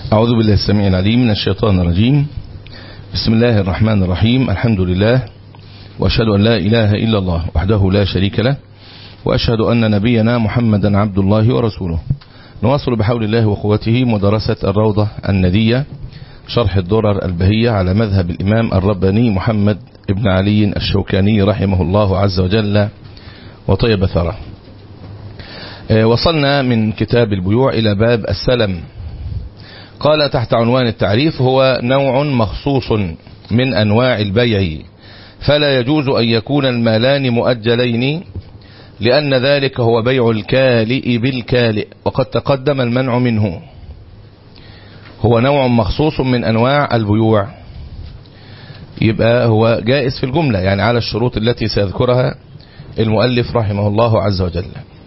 أعوذ بالله السميع العليم من الشيطان الرجيم بسم الله الرحمن الرحيم الحمد لله وأشهد أن لا إله إلا الله وحده لا شريك له وأشهد أن نبينا محمدا عبد الله ورسوله نواصل بحول الله وقوته مدرسة الروضة الندية شرح الدرر البهية على مذهب الإمام الرباني محمد ابن علي الشوكاني رحمه الله عز وجل وطيب ثره وصلنا من كتاب البيوع إلى باب السلم قال تحت عنوان التعريف هو نوع مخصوص من أنواع البيع فلا يجوز أن يكون المالان مؤجلين لأن ذلك هو بيع الكالئ بالكالئ وقد تقدم المنع منه هو نوع مخصوص من أنواع البيوع يبقى هو جائز في الجملة يعني على الشروط التي سيذكرها المؤلف رحمه الله عز وجل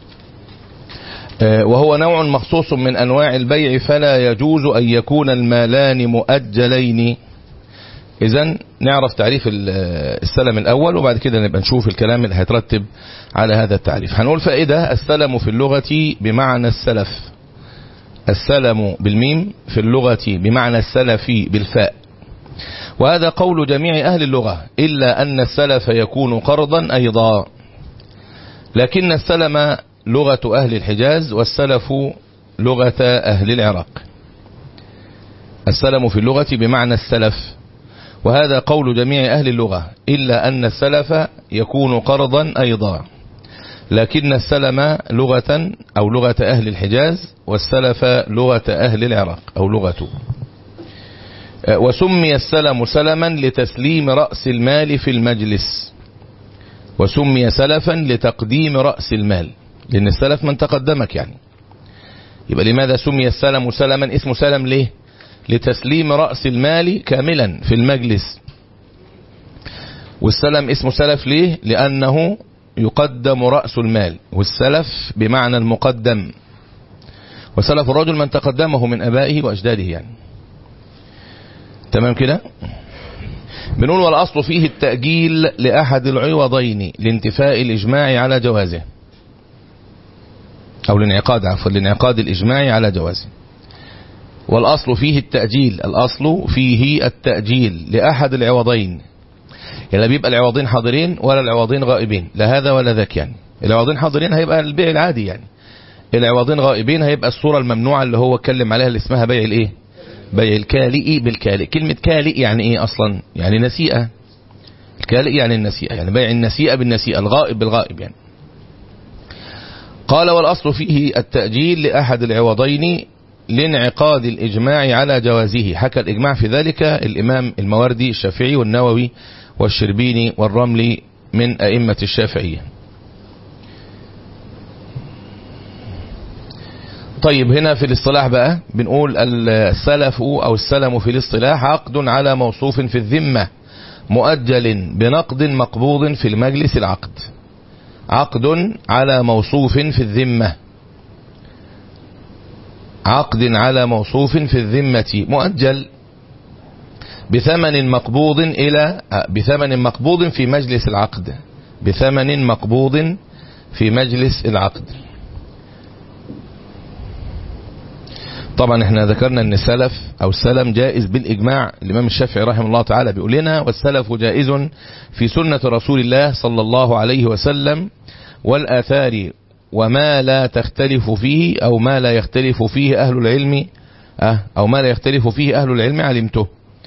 وهو نوع مخصوص من أنواع البيع فلا يجوز أن يكون المالان مؤجلين إذا نعرف تعريف السلم الأول وبعد كده نبقى نشوف الكلام اللي هيترتب على هذا التعريف هنقول فائدة السلم في اللغة بمعنى السلف السلم بالميم في اللغة بمعنى السلف بالفاء وهذا قول جميع أهل اللغة إلا أن السلف يكون قرضا أيضا لكن السلم لغة أهل الحجاز والسلف لغة أهل العراق السلم في اللغة بمعنى السلف وهذا قول جميع أهل اللغة إلا أن السلف يكون قرضا أيضا لكن السلم لغة أو لغة أهل الحجاز والسلف لغة أهل العراق أو لغة وسمي السلم سلما لتسليم رأس المال في المجلس وسمي سلفا لتقديم رأس المال لأن السلف من تقدمك يعني يبقى لماذا سمي السلم سلما اسمه سلم ليه لتسليم رأس المال كاملا في المجلس والسلم اسمه سلف ليه لأنه يقدم رأس المال والسلف بمعنى المقدم وسلف الرجل من تقدمه من أبائه وأجداده يعني تمام كده بنقول والأصل فيه التأجيل لأحد العوضين لانتفاء الإجماع على جوازه أو الانعقاد عفوا الانعقاد الإجماعي على جوازه والأصل فيه التأجيل الأصل فيه التأجيل لأحد العوضين يعني بيبقى العوضين حاضرين ولا العوضين غائبين لا هذا ولا ذاك يعني العوضين حاضرين هيبقى البيع العادي يعني العوضين غائبين هيبقى الصورة الممنوعة اللي هو اتكلم عليها اللي اسمها بيع الايه بيع الكالئ بالكالئ كلمة كالئ يعني ايه اصلا يعني نسيئة الكالئ يعني النسيئة يعني بيع النسيئة بالنسيئة الغائب بالغائب يعني قال والأصل فيه التأجيل لأحد العوضين لانعقاد الإجماع على جوازه حكى الإجماع في ذلك الإمام الموردي الشافعي والنووي والشربيني والرملي من أئمة الشافعية طيب هنا في الاصطلاح بقى بنقول السلف أو السلم في الاصطلاح عقد على موصوف في الذمة مؤجل بنقد مقبوض في المجلس العقد عقد على موصوف في الذمة عقد على موصوف في الذمة مؤجل بثمن مقبوض إلى بثمن مقبوض في مجلس العقد بثمن مقبوض في مجلس العقد طبعا احنا ذكرنا ان السلف او السلم جائز بالاجماع الامام الشافعي رحمه الله تعالى بيقول لنا والسلف جائز في سنة رسول الله صلى الله عليه وسلم والآثار وما لا تختلف فيه أو ما لا يختلف فيه أهل العلم أو ما لا يختلف فيه أهل العلم علمته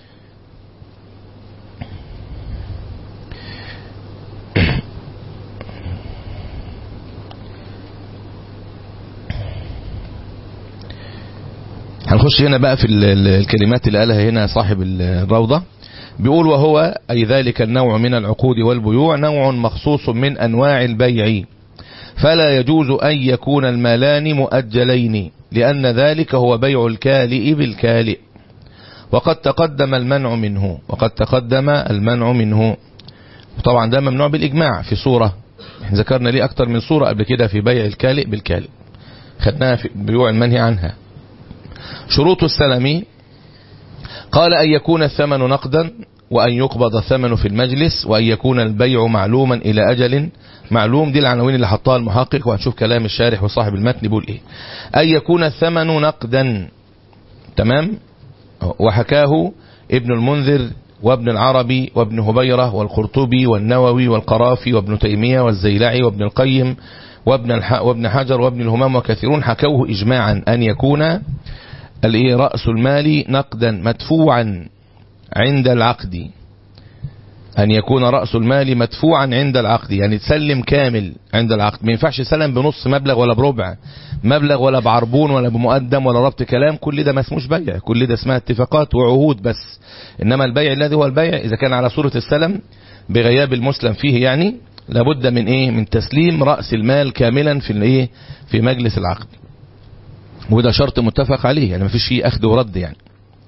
هنخش هنا بقى في الكلمات اللي قالها هنا صاحب الروضة بيقول وهو أي ذلك النوع من العقود والبيوع نوع مخصوص من أنواع البيع فلا يجوز أن يكون المالان مؤجلين لأن ذلك هو بيع الكالئ بالكالئ وقد تقدم المنع منه وقد تقدم المنع منه طبعا ده ممنوع بالإجماع في صورة ذكرنا ليه أكتر من صورة قبل كده في بيع الكالئ بالكالئ خدناها في بيوع المنهي عنها شروط السلم قال أن يكون الثمن نقدا وأن يقبض الثمن في المجلس وأن يكون البيع معلوما إلى أجل معلوم دي العناوين اللي حطها المحقق وهنشوف كلام الشارح وصاحب المتن بيقول إيه أن يكون الثمن نقدا تمام وحكاه ابن المنذر وابن العربي وابن هبيرة والقرطبي والنووي والقرافي وابن تيمية والزيلعي وابن القيم وابن, الح... وابن حجر وابن الهمام وكثيرون حكوه إجماعا أن يكون رأس المال نقدا مدفوعا عند العقد أن يكون رأس المال مدفوعا عند العقد يعني تسلم كامل عند العقد ما ينفعش سلم بنص مبلغ ولا بربع مبلغ ولا بعربون ولا بمقدم ولا ربط كلام كل ده ما اسموش بيع كل ده اسمها اتفاقات وعهود بس إنما البيع الذي هو البيع إذا كان على صورة السلم بغياب المسلم فيه يعني لابد من ايه من تسليم رأس المال كاملا في الايه في مجلس العقد وده شرط متفق عليه يعني ما فيش فيه اخذ ورد يعني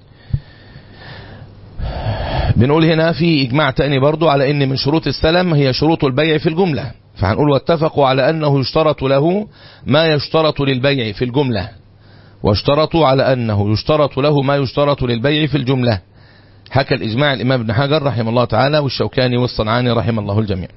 بنقول هنا في اجماع تاني برضو على ان من شروط السلم هي شروط البيع في الجملة فهنقول واتفقوا على انه يشترط له ما يشترط للبيع في الجملة واشترطوا على انه يشترط له ما يشترط للبيع في الجملة حكى الاجماع الامام ابن حجر رحمه الله تعالى والشوكاني والصنعاني رحمه الله الجميع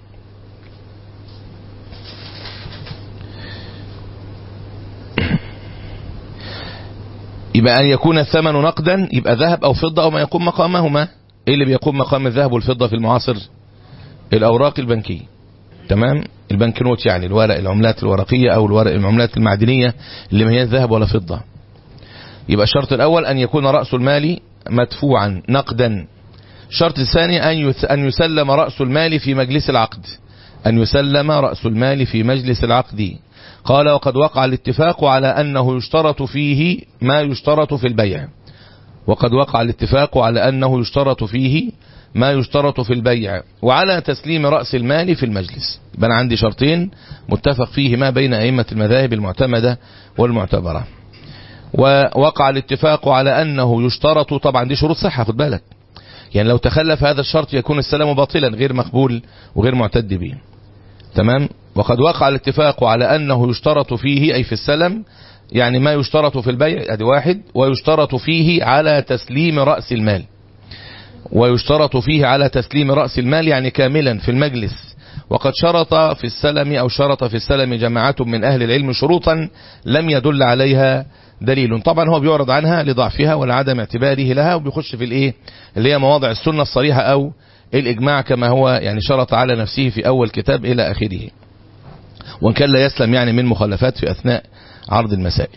يبقى أن يكون الثمن نقدا يبقى ذهب أو فضة أو ما يقوم مقامهما إيه اللي بيقوم مقام الذهب والفضة في المعاصر الأوراق البنكية تمام البنك نوت يعني الورق العملات الورقية أو الورق العملات المعدنية اللي ما هي ذهب ولا فضة يبقى الشرط الأول أن يكون رأس المال مدفوعا نقدا الشرط الثاني أن يسلم رأس المال في مجلس العقد أن يسلم رأس المال في مجلس العقد قال وقد وقع الاتفاق على أنه يشترط فيه ما يشترط في البيع وقد وقع الاتفاق على أنه يشترط فيه ما يشترط في البيع وعلى تسليم رأس المال في المجلس يبقى أنا عندي شرطين متفق فيه ما بين أئمة المذاهب المعتمدة والمعتبرة ووقع الاتفاق على أنه يشترط طبعا دي شروط صحة خد بالك يعني لو تخلف هذا الشرط يكون السلام باطلا غير مقبول وغير معتد به تمام وقد وقع الاتفاق على أنه يشترط فيه أي في السلم يعني ما يشترط في البيع ادي واحد ويشترط فيه على تسليم رأس المال ويشترط فيه على تسليم رأس المال يعني كاملا في المجلس وقد شرط في السلم أو شرط في السلم جماعة من أهل العلم شروطا لم يدل عليها دليل طبعا هو بيعرض عنها لضعفها ولعدم اعتباره لها وبيخش في الايه اللي هي مواضع السنة الصريحة أو الإجماع كما هو يعني شرط على نفسه في أول كتاب إلى آخره وإن كان لا يسلم يعني من مخالفات في أثناء عرض المسائل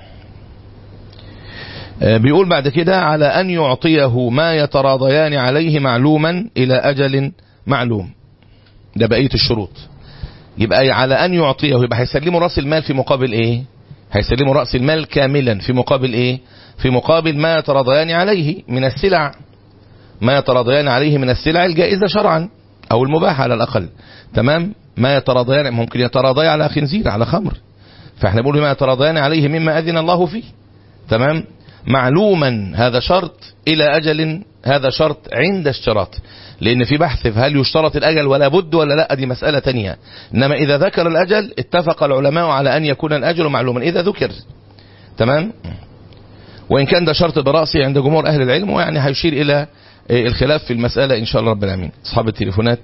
بيقول بعد كده على أن يعطيه ما يتراضيان عليه معلوما إلى أجل معلوم ده بقية الشروط يبقى على أن يعطيه يبقى هيسلمه رأس المال في مقابل إيه هيسلمه رأس المال كاملا في مقابل إيه في مقابل ما يتراضيان عليه من السلع ما يتراضيان عليه من السلع الجائزة شرعا أو المباحة على الأقل تمام ما يتراضيان ممكن يتراضي على خنزير على خمر فاحنا بنقول ما يتراضيان عليه مما أذن الله فيه تمام معلوما هذا شرط إلى أجل هذا شرط عند اشتراط لأن في بحث في هل يشترط الأجل ولا بد ولا لا دي مسألة تانية إنما إذا ذكر الأجل اتفق العلماء على أن يكون الأجل معلوما إذا ذكر تمام وإن كان ده شرط دراسي عند جمهور أهل العلم ويعني هيشير إلى الخلاف في المسألة إن شاء الله رب العالمين أصحاب التليفونات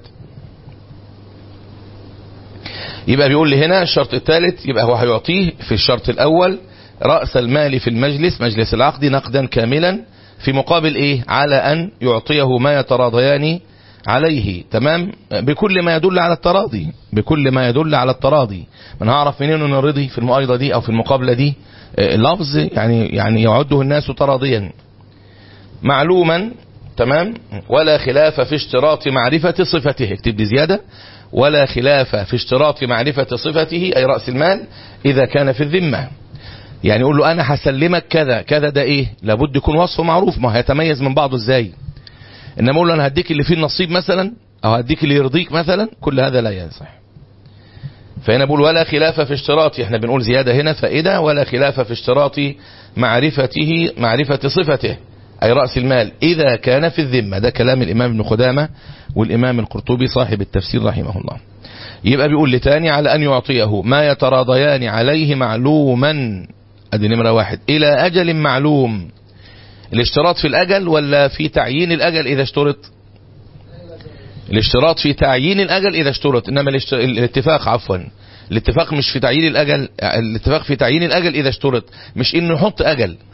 يبقى بيقول لي هنا الشرط الثالث يبقى هو هيعطيه في الشرط الأول رأس المال في المجلس مجلس العقد نقدا كاملا في مقابل إيه على أن يعطيه ما يتراضيان عليه تمام بكل ما يدل على التراضي بكل ما يدل على التراضي من هعرف منين ان الرضي في المؤيضة دي او في المقابلة دي لفظ يعني يعني يعده الناس تراضيا معلوما تمام ولا خلاف في اشتراط معرفة صفته اكتب دي زيادة ولا خلاف في اشتراط معرفة صفته أي رأس المال إذا كان في الذمة يعني يقول له أنا هسلمك كذا كذا ده إيه لابد يكون وصفه معروف ما هيتميز من بعضه إزاي إنما أقول له أنا هديك اللي فيه النصيب مثلا أو هديك اللي يرضيك مثلا كل هذا لا يصح فهنا بقول ولا خلاف في اشتراط احنا بنقول زيادة هنا فائدة ولا خلاف في اشتراط معرفته معرفة صفته أي رأس المال إذا كان في الذمة ده كلام الإمام ابن خدامة والإمام القرطبي صاحب التفسير رحمه الله يبقى بيقول لتاني على أن يعطيه ما يتراضيان عليه معلوما أدي نمرة واحد إلى أجل معلوم الاشتراط في الأجل ولا في تعيين الأجل إذا اشترط الاشتراط في تعيين الأجل إذا اشترط إنما الاتفاق عفوا الاتفاق مش في تعيين الأجل الاتفاق في تعيين الأجل إذا اشترط مش إنه يحط أجل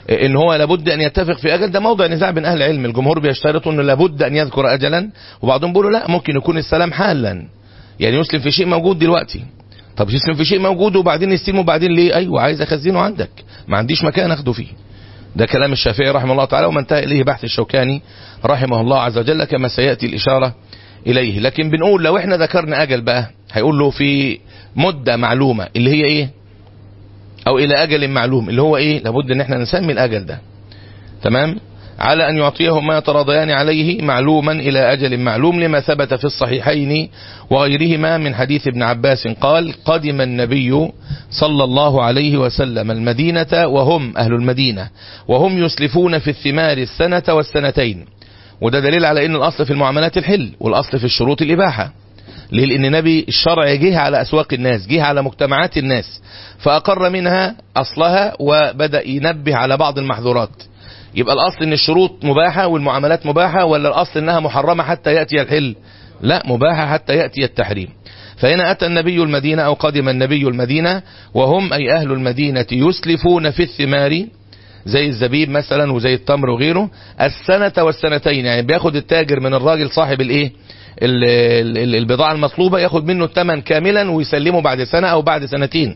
ان هو لابد ان يتفق في اجل ده موضع نزاع بين اهل العلم الجمهور بيشترطوا انه لابد ان يذكر اجلا وبعضهم بيقولوا لا ممكن يكون السلام حالا يعني يسلم في شيء موجود دلوقتي طب يسلم في شيء موجود وبعدين يستلمه وبعدين ليه ايوه عايز اخزنه عندك ما عنديش مكان اخده فيه ده كلام الشافعي رحمه الله تعالى وما انتهى اليه بحث الشوكاني رحمه الله عز وجل كما سياتي الاشاره اليه لكن بنقول لو احنا ذكرنا اجل بقى هيقول له في مده معلومه اللي هي ايه او الى اجل معلوم اللي هو ايه لابد ان احنا نسمي الاجل ده تمام على ان يعطيهم ما يتراضيان عليه معلوما الى اجل معلوم لما ثبت في الصحيحين وغيرهما من حديث ابن عباس قال قدم النبي صلى الله عليه وسلم المدينة وهم اهل المدينة وهم يسلفون في الثمار السنة والسنتين وده دليل على ان الاصل في المعاملات الحل والاصل في الشروط الاباحة ليه لان نبي الشرع جه على اسواق الناس جه على مجتمعات الناس فاقر منها اصلها وبدا ينبه على بعض المحظورات يبقى الاصل ان الشروط مباحه والمعاملات مباحه ولا الاصل انها محرمه حتى ياتي الحل لا مباحه حتى ياتي التحريم فهنا اتى النبي المدينه او قدم النبي المدينه وهم اي اهل المدينه يسلفون في الثمار زي الزبيب مثلا وزي التمر وغيره السنة والسنتين يعني بياخد التاجر من الراجل صاحب الايه البضاعة المطلوبة ياخد منه الثمن كاملا ويسلمه بعد سنة او بعد سنتين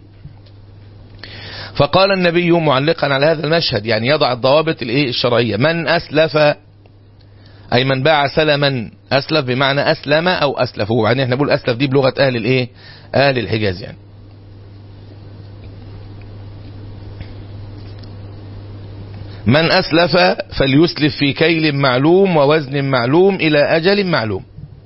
فقال النبي معلقا على هذا المشهد يعني يضع الضوابط الايه الشرعية من اسلف اي من باع سلما اسلف بمعنى اسلم او اسلف وبعدين احنا بنقول اسلف دي بلغة اهل الايه اهل الحجاز يعني من أسلف فليسلف في كيل معلوم ووزن معلوم إلى أجل معلوم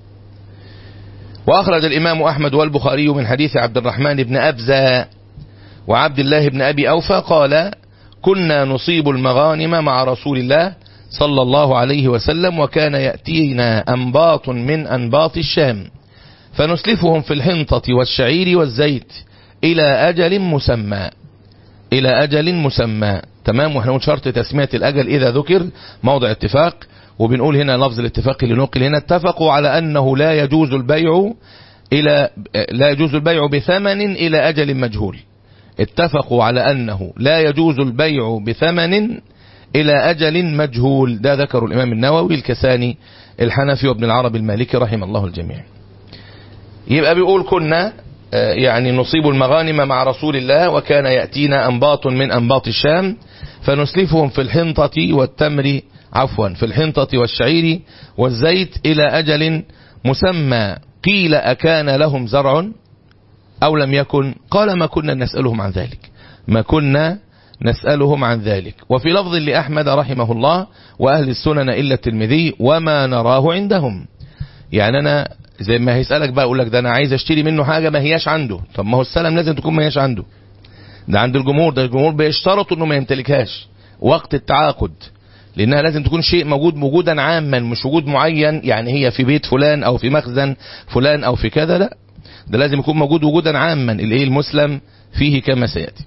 وأخرج الإمام أحمد والبخاري من حديث عبد الرحمن بن أبزة وعبد الله بن أبي أوفى قال كنا نصيب المغانم مع رسول الله صلى الله عليه وسلم وكان يأتينا أنباط من أنباط الشام فنسلفهم في الحنطة والشعير والزيت إلى أجل مسمى إلى أجل مسمى تمام واحنا نقول شرط تسمية الأجل إذا ذكر موضع اتفاق وبنقول هنا لفظ الاتفاق اللي نقل هنا اتفقوا على أنه لا يجوز البيع إلى لا يجوز البيع بثمن إلى أجل مجهول اتفقوا على أنه لا يجوز البيع بثمن إلى أجل مجهول ده ذكر الإمام النووي الكساني الحنفي وابن العربي المالكي رحم الله الجميع يبقى بيقول كنا يعني نصيب المغانم مع رسول الله وكان يأتينا أنباط من أنباط الشام فنسلفهم في الحنطة والتمر عفوا في الحنطة والشعير والزيت إلى أجل مسمى قيل أكان لهم زرع أو لم يكن قال ما كنا نسألهم عن ذلك ما كنا نسألهم عن ذلك وفي لفظ لأحمد رحمه الله وأهل السنن إلا الترمذي وما نراه عندهم يعني أنا زي ما هيسألك بقى يقول لك ده أنا عايز أشتري منه حاجة ما هياش عنده طب ما هو السلم لازم تكون ما هياش عنده ده عند الجمهور ده الجمهور بيشترطوا انه ما يمتلكهاش وقت التعاقد لانها لازم تكون شيء موجود وجودا عاما مش وجود معين يعني هي في بيت فلان او في مخزن فلان او في كذا لا ده لازم يكون موجود وجودا عاما الايه المسلم فيه كما سياتي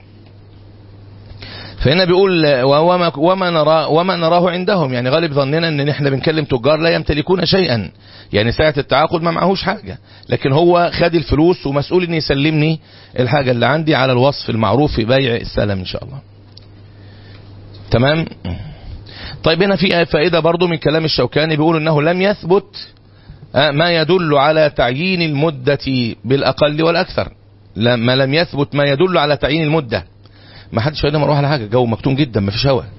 فهنا بيقول وما, وما, نرى وما نراه عندهم يعني غالب ظننا ان احنا بنكلم تجار لا يمتلكون شيئا يعني ساعة التعاقد ما معهوش حاجة لكن هو خد الفلوس ومسؤول ان يسلمني الحاجة اللي عندي على الوصف المعروف في بيع السلم ان شاء الله تمام طيب هنا في فائدة برضو من كلام الشوكاني بيقول انه لم يثبت ما يدل على تعيين المدة بالاقل والاكثر ما لم يثبت ما يدل على تعيين المده ما حدش فايده مروح على حاجه الجو مكتوم جدا ما فيش هواء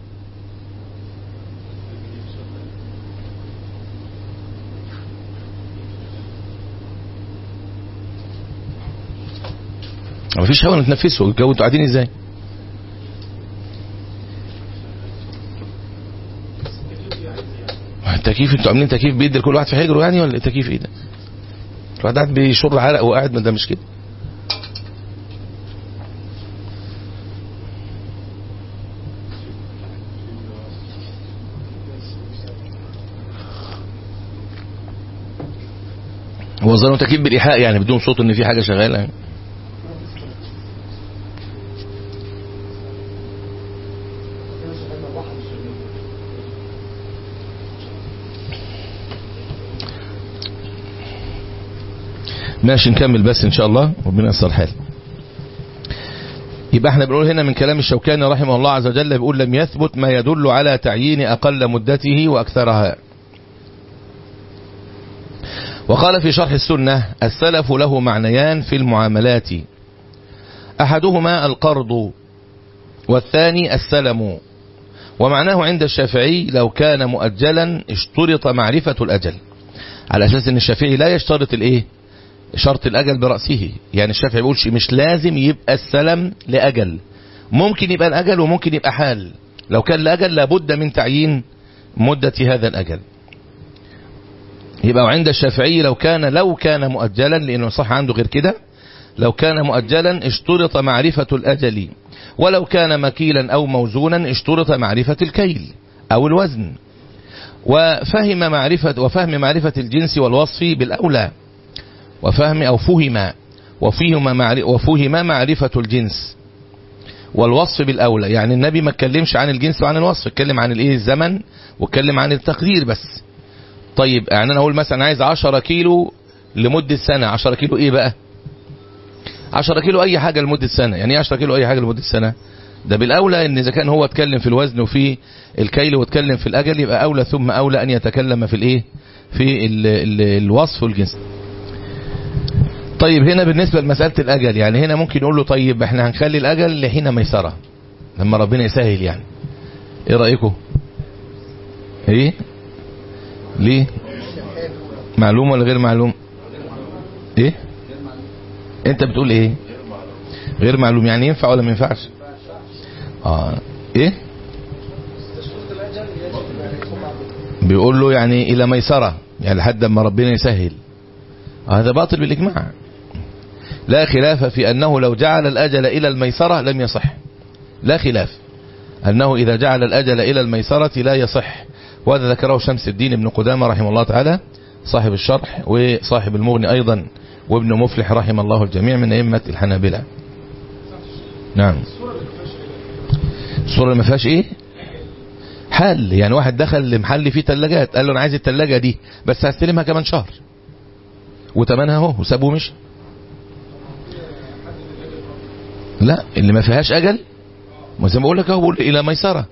ما فيش هواء نتنفسه الجو انتوا قاعدين ازاي التكييف انتوا عاملين تكييف بيدي لكل واحد في حجره يعني ولا التكييف ايه ده الواحد قاعد بيشر عرق وقاعد ما ده مش كده هو ظنوا تكييف بالإيحاء يعني بدون صوت ان في حاجة شغالة يعني. ماشي نكمل بس ان شاء الله ربنا ييسر الحال يبقى احنا بنقول هنا من كلام الشوكاني رحمه الله عز وجل بيقول لم يثبت ما يدل على تعيين أقل مدته وأكثرها وقال في شرح السنة السلف له معنيان في المعاملات أحدهما القرض والثاني السلم ومعناه عند الشافعي لو كان مؤجلا اشترط معرفة الأجل على أساس أن الشافعي لا يشترط الإيه شرط الأجل برأسه يعني الشافعي بيقولش مش لازم يبقى السلم لأجل ممكن يبقى الأجل وممكن يبقى حال لو كان لأجل لابد من تعيين مدة هذا الأجل يبقى عند الشافعي لو كان لو كان مؤجلا لأنه صح عنده غير كده لو كان مؤجلا اشترط معرفة الأجل ولو كان مكيلا أو موزونا اشترط معرفة الكيل أو الوزن وفهم معرفة وفهم معرفة الجنس والوصف بالأولى وفهم أو فهم وفيهما معرفة وفهم معرفة الجنس والوصف بالأولى يعني النبي ما اتكلمش عن الجنس وعن الوصف اتكلم عن الايه الزمن واتكلم عن التقدير بس طيب يعني انا اقول مثلا عايز 10 كيلو لمدة سنة 10 كيلو ايه بقى 10 كيلو اي حاجة لمدة سنة يعني ايه 10 كيلو اي حاجة لمدة سنة ده بالاولى ان اذا كان هو اتكلم في الوزن وفي الكيل واتكلم في الاجل يبقى اولى ثم اولى ان يتكلم في الايه في ال ال الوصف والجنس طيب هنا بالنسبة لمسألة الأجل يعني هنا ممكن نقول له طيب احنا هنخلي الأجل لحين ميسرة لما ربنا يسهل يعني ايه رأيكم ايه ليه معلوم ولا غير معلوم ايه انت بتقول ايه غير معلوم يعني ينفع ولا ما ينفعش اه ايه بيقول له يعني الى ميسرة يعني لحد ما ربنا يسهل هذا باطل بالإجماع لا خلاف في أنه لو جعل الأجل إلى الميسرة لم يصح لا خلاف أنه إذا جعل الأجل إلى الميسرة لا يصح وهذا ذكره شمس الدين ابن قدامة رحمه الله تعالى صاحب الشرح وصاحب المغني أيضا وابن مفلح رحم الله الجميع من أئمة الحنابلة نعم الصورة ما فيهاش ايه حل يعني واحد دخل لمحل فيه ثلاجات قال له انا عايز الثلاجة دي بس هستلمها كمان شهر وتمنها اهو وسابه ومشي لا اللي ما فيهاش اجل ما زي ما بقول لك اهو بقول الى ميسره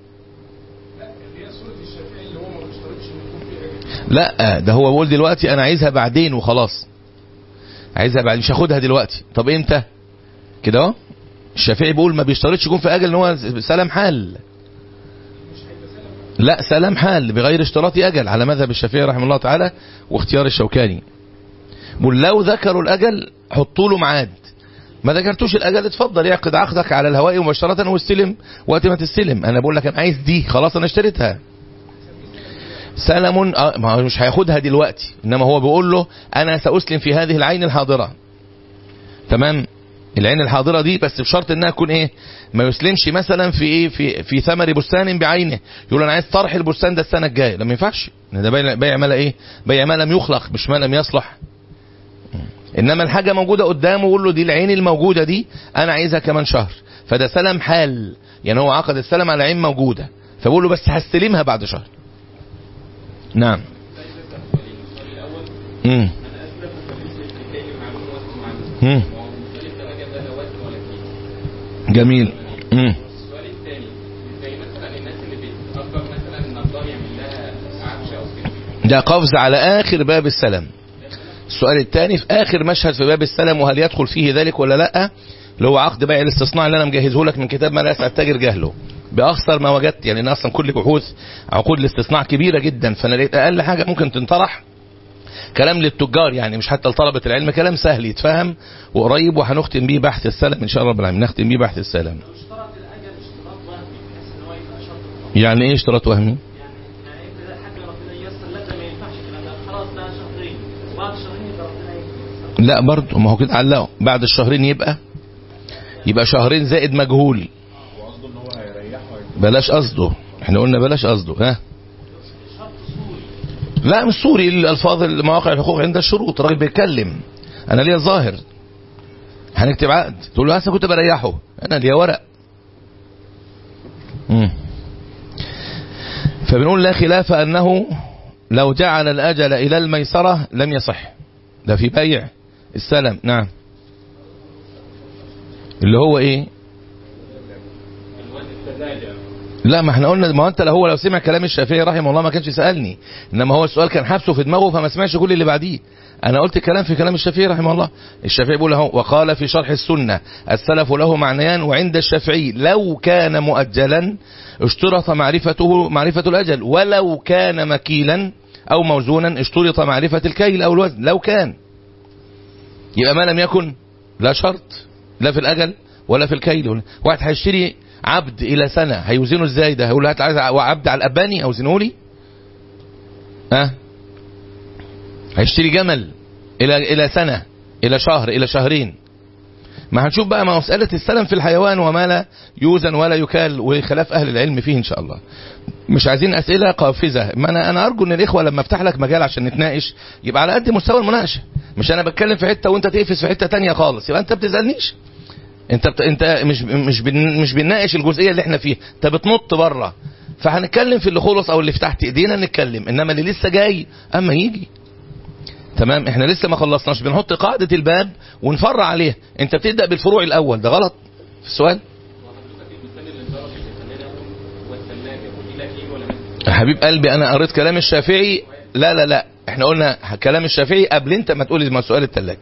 لا ده هو بيقول دلوقتي انا عايزها بعدين وخلاص عايزها بعدين مش هاخدها دلوقتي طب امتى كده اهو الشافعي بيقول ما بيشترطش يكون في اجل ان هو سلام حال لا سلام حال بغير اشتراط اجل على مذهب الشافعي رحمه الله تعالى واختيار الشوكاني بقول لو ذكروا الاجل حطوا له ميعاد ما ذكرتوش الاجل اتفضل يعقد عقدك على الهواء مباشره واستلم وقت ما تستلم انا بقول لك انا عايز دي خلاص انا اشتريتها سلم آه ما هو مش هياخدها دلوقتي انما هو بيقول له انا ساسلم في هذه العين الحاضره تمام العين الحاضره دي بس بشرط انها تكون ايه ما يسلمش مثلا في ايه في في ثمر بستان بعينه يقول انا عايز طرح البستان ده السنه الجايه لا ما ينفعش ده بيع بيع ما ايه بيع ما لم يخلق مش ما لم يصلح انما الحاجه موجوده قدامه ويقول له دي العين الموجوده دي انا عايزها كمان شهر فده سلم حال يعني هو عقد السلم على عين موجوده فبقول له بس هستلمها بعد شهر نعم امم امم جميل امم السؤال الثاني زي مثلا الناس اللي بتأجر مثلا النجار يعمل لها عفش او كده ده قفز على آخر باب السلام السؤال الثاني في آخر مشهد في باب السلام وهل يدخل فيه ذلك ولا لا اللي هو عقد بيع الاستصناع اللي أنا مجهزه لك من كتاب ما لا يسعى التاجر جهله بأخسر ما وجدت يعني أنا أصلا كل بحوث عقود الاستصناع كبيرة جدا فأنا لقيت أقل حاجة ممكن تنطرح كلام للتجار يعني مش حتى لطلبة العلم كلام سهل يتفهم وقريب وهنختم بيه بحث السلام إن شاء الله رب العالمين نختم بيه بحث السلام اشترط الاجل اشتراط وهمي بحيث ان هو يبقى شرط يعني إيه اشتراط وهمي يعني يعني انت ده حاجه ربنا ييسر لك ما ينفعش كده ده خلاص ده شهرين وبعد شهرين يبقى ربنا ييسر لا برضه ما هو كده علقه بعد الشهرين يبقى يبقى شهرين زائد مجهول بلاش قصده احنا قلنا بلاش قصده ها لا مش سوري الالفاظ مواقع الحقوق عند الشروط الراجل بيتكلم انا ليا ظاهر هنكتب عقد تقول له هسه كنت بريحه انا ليا ورق مم. فبنقول لا خلاف انه لو جعل الاجل الى الميسره لم يصح ده في بيع السلم نعم اللي هو ايه الثلاجة لا ما احنا قلنا ما هو انت لو هو لو سمع كلام الشافعي رحمه الله ما كانش سالني انما هو السؤال كان حابسه في دماغه فما سمعش كل اللي بعديه انا قلت كلام في كلام الشافعي رحمه الله الشافعي بيقول اهو وقال في شرح السنه السلف له معنيان وعند الشافعي لو كان مؤجلا اشترط معرفته معرفه الاجل ولو كان مكيلا او موزونا اشترط معرفه الكيل او الوزن لو كان يبقى ما لم يكن لا شرط لا في الاجل ولا في الكيل ولا واحد هيشتري عبد الى سنه هيوزنه ازاي ده هيقول له هات عايز عبد على الاباني اوزنه لي ها أه؟ هيشتري جمل الى الى سنه الى شهر الى شهرين ما هنشوف بقى ما مسألة السلم في الحيوان وما لا يوزن ولا يكال وخلاف أهل العلم فيه إن شاء الله مش عايزين أسئلة قافزة ما أنا, أنا أرجو أن الإخوة لما أفتح لك مجال عشان نتناقش يبقى على قد مستوى المناقشة مش أنا بتكلم في حتة وأنت تقفز في حتة تانية خالص يبقى أنت بتسألنيش انت بت... انت مش مش بن... مش بنناقش الجزئيه اللي احنا فيها انت بتنط بره فهنتكلم في اللي خلص او اللي في تحت ايدينا نتكلم انما اللي لسه جاي اما يجي تمام احنا لسه ما خلصناش بنحط قاعده الباب ونفرع عليها انت بتبدا بالفروع الاول ده غلط في السؤال وحضرتك المثال اللي ضرب الثلاجة والثلاجة ودي لا كيل ولا متر يا حبيب قلبي انا قريت كلام الشافعي لا لا لا احنا قلنا كلام الشافعي قبل انت ما تقول ما سؤال الثلاجه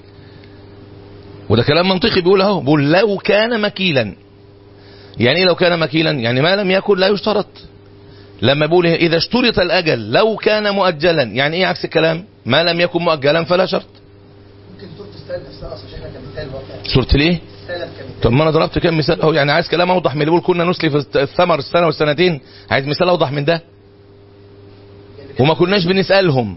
وده كلام منطقي بيقول اهو بيقول لو كان مكيلا يعني ايه لو كان مكيلا يعني ما لم يكن لا يشترط لما بيقول اذا اشترط الاجل لو كان مؤجلا يعني ايه عكس الكلام ما لم يكن مؤجلا فلا شرط ممكن سورة السلف نفسها اصلا شايفها كمثال واقعي صورة ليه السلف كمثال طب ما انا ضربت كام مثال اهو يعني عايز كلام اوضح من اللي بيقول كنا نسلف الثمر السنه والسنتين عايز مثال اوضح من ده وما كناش بنسالهم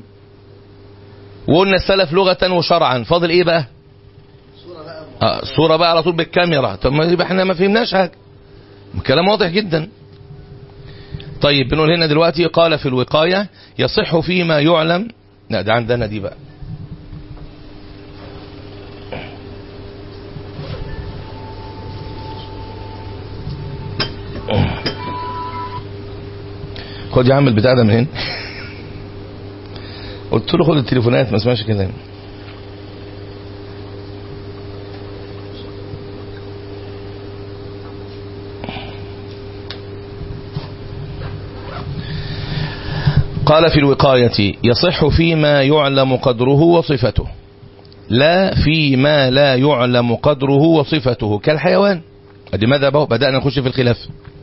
وقلنا السلف لغه وشرعا فاضل ايه بقى صورة بقى اه الصوره بقى على طول بالكاميرا طب ما يبقى احنا ما فهمناش حاجه الكلام واضح جدا طيب بنقول هنا دلوقتي قال في الوقايه يصح فيما يعلم لا ده عندنا دي بقى خد يا عم البتاع ده من هنا قلت له خد التليفونات ما اسمعش كلام قال في الوقاية يصح فيما يعلم قدره وصفته لا فيما لا يعلم قدره وصفته كالحيوان ادي ماذا بقى بدأنا نخش في الخلاف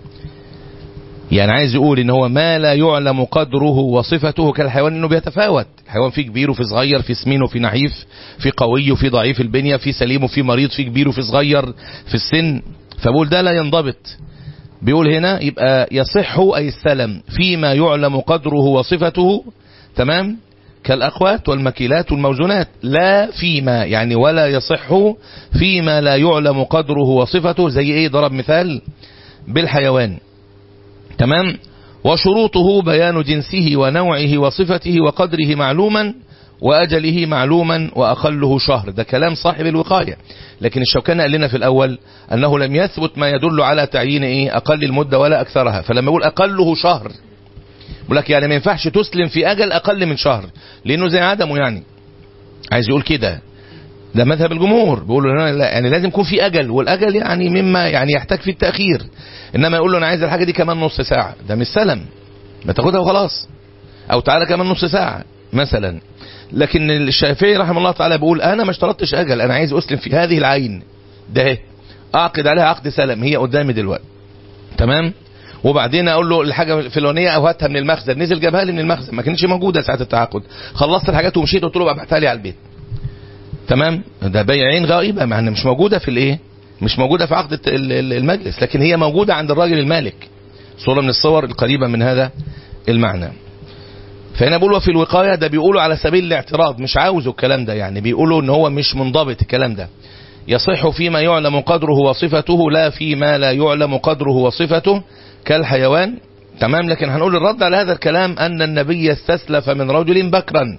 يعني عايز يقول ان هو ما لا يعلم قدره وصفته كالحيوان انه بيتفاوت الحيوان فيه كبير وفي صغير في سمين وفي نحيف في قوي وفي ضعيف البنية في سليم وفي مريض في كبير وفي صغير في السن فبقول ده لا ينضبط بيقول هنا يبقى يصح أي السلم فيما يعلم قدره وصفته تمام كالأقوات والمكيلات والموزونات لا فيما يعني ولا يصح فيما لا يعلم قدره وصفته زي ايه ضرب مثال بالحيوان تمام وشروطه بيان جنسه ونوعه وصفته وقدره معلوما وأجله معلوما وأقله شهر ده كلام صاحب الوقاية لكن الشوكاني قال لنا في الأول أنه لم يثبت ما يدل على تعيين إيه أقل المدة ولا أكثرها فلما يقول أقله شهر يقول لك يعني ما ينفعش تسلم في أجل أقل من شهر لأنه زي عدمه يعني عايز يقول كده ده مذهب الجمهور بيقولوا لا يعني لازم يكون في أجل والأجل يعني مما يعني يحتاج في التأخير إنما يقول له أنا عايز الحاجة دي كمان نص ساعة ده مش سلم ما تاخدها وخلاص أو تعالى كمان نص ساعة مثلا لكن الشافعي رحمه الله تعالى بيقول انا ما اشترطتش اجل انا عايز اسلم في هذه العين ده اهي اعقد عليها عقد سلم هي قدامي دلوقتي تمام وبعدين اقول له الحاجه الفلانيه او هاتها من المخزن نزل جابها لي من المخزن ما كانتش موجوده ساعه التعاقد خلصت الحاجات ومشيت قلت له بقى ابعتها لي على البيت تمام ده بيع عين غائبه مع ان مش موجوده في الايه مش موجوده في عقد المجلس لكن هي موجوده عند الراجل المالك صوره من الصور القريبه من هذا المعنى فهنا بيقولوا في الوقاية ده بيقولوا على سبيل الاعتراض مش عاوزوا الكلام ده يعني بيقولوا ان هو مش منضبط الكلام ده يصح فيما يعلم قدره وصفته لا فيما لا يعلم قدره وصفته كالحيوان تمام لكن هنقول الرد على هذا الكلام أن النبي استسلف من رجل بكرا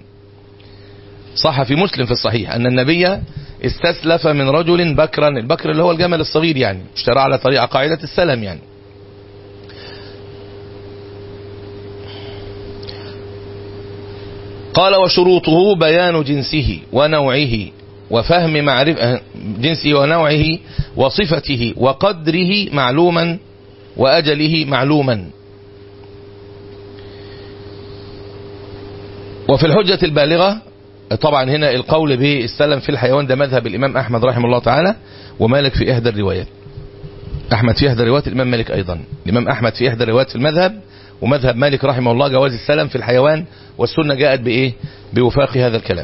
صح في مسلم في الصحيح أن النبي استسلف من رجل بكرا البكر اللي هو الجمل الصغير يعني اشترى على طريقة قاعدة السلم يعني قال وشروطه بيان جنسه ونوعه وفهم معرفة جنسه ونوعه وصفته وقدره معلوما وأجله معلوما وفي الحجة البالغة طبعا هنا القول بالسلم في الحيوان ده مذهب الإمام أحمد رحمه الله تعالى ومالك في إحدى الروايات أحمد في إحدى روايات الإمام مالك أيضا الإمام أحمد في إحدى الروايات في المذهب ومذهب مالك رحمه الله جواز السلم في الحيوان والسنة جاءت بإيه بوفاق هذا الكلام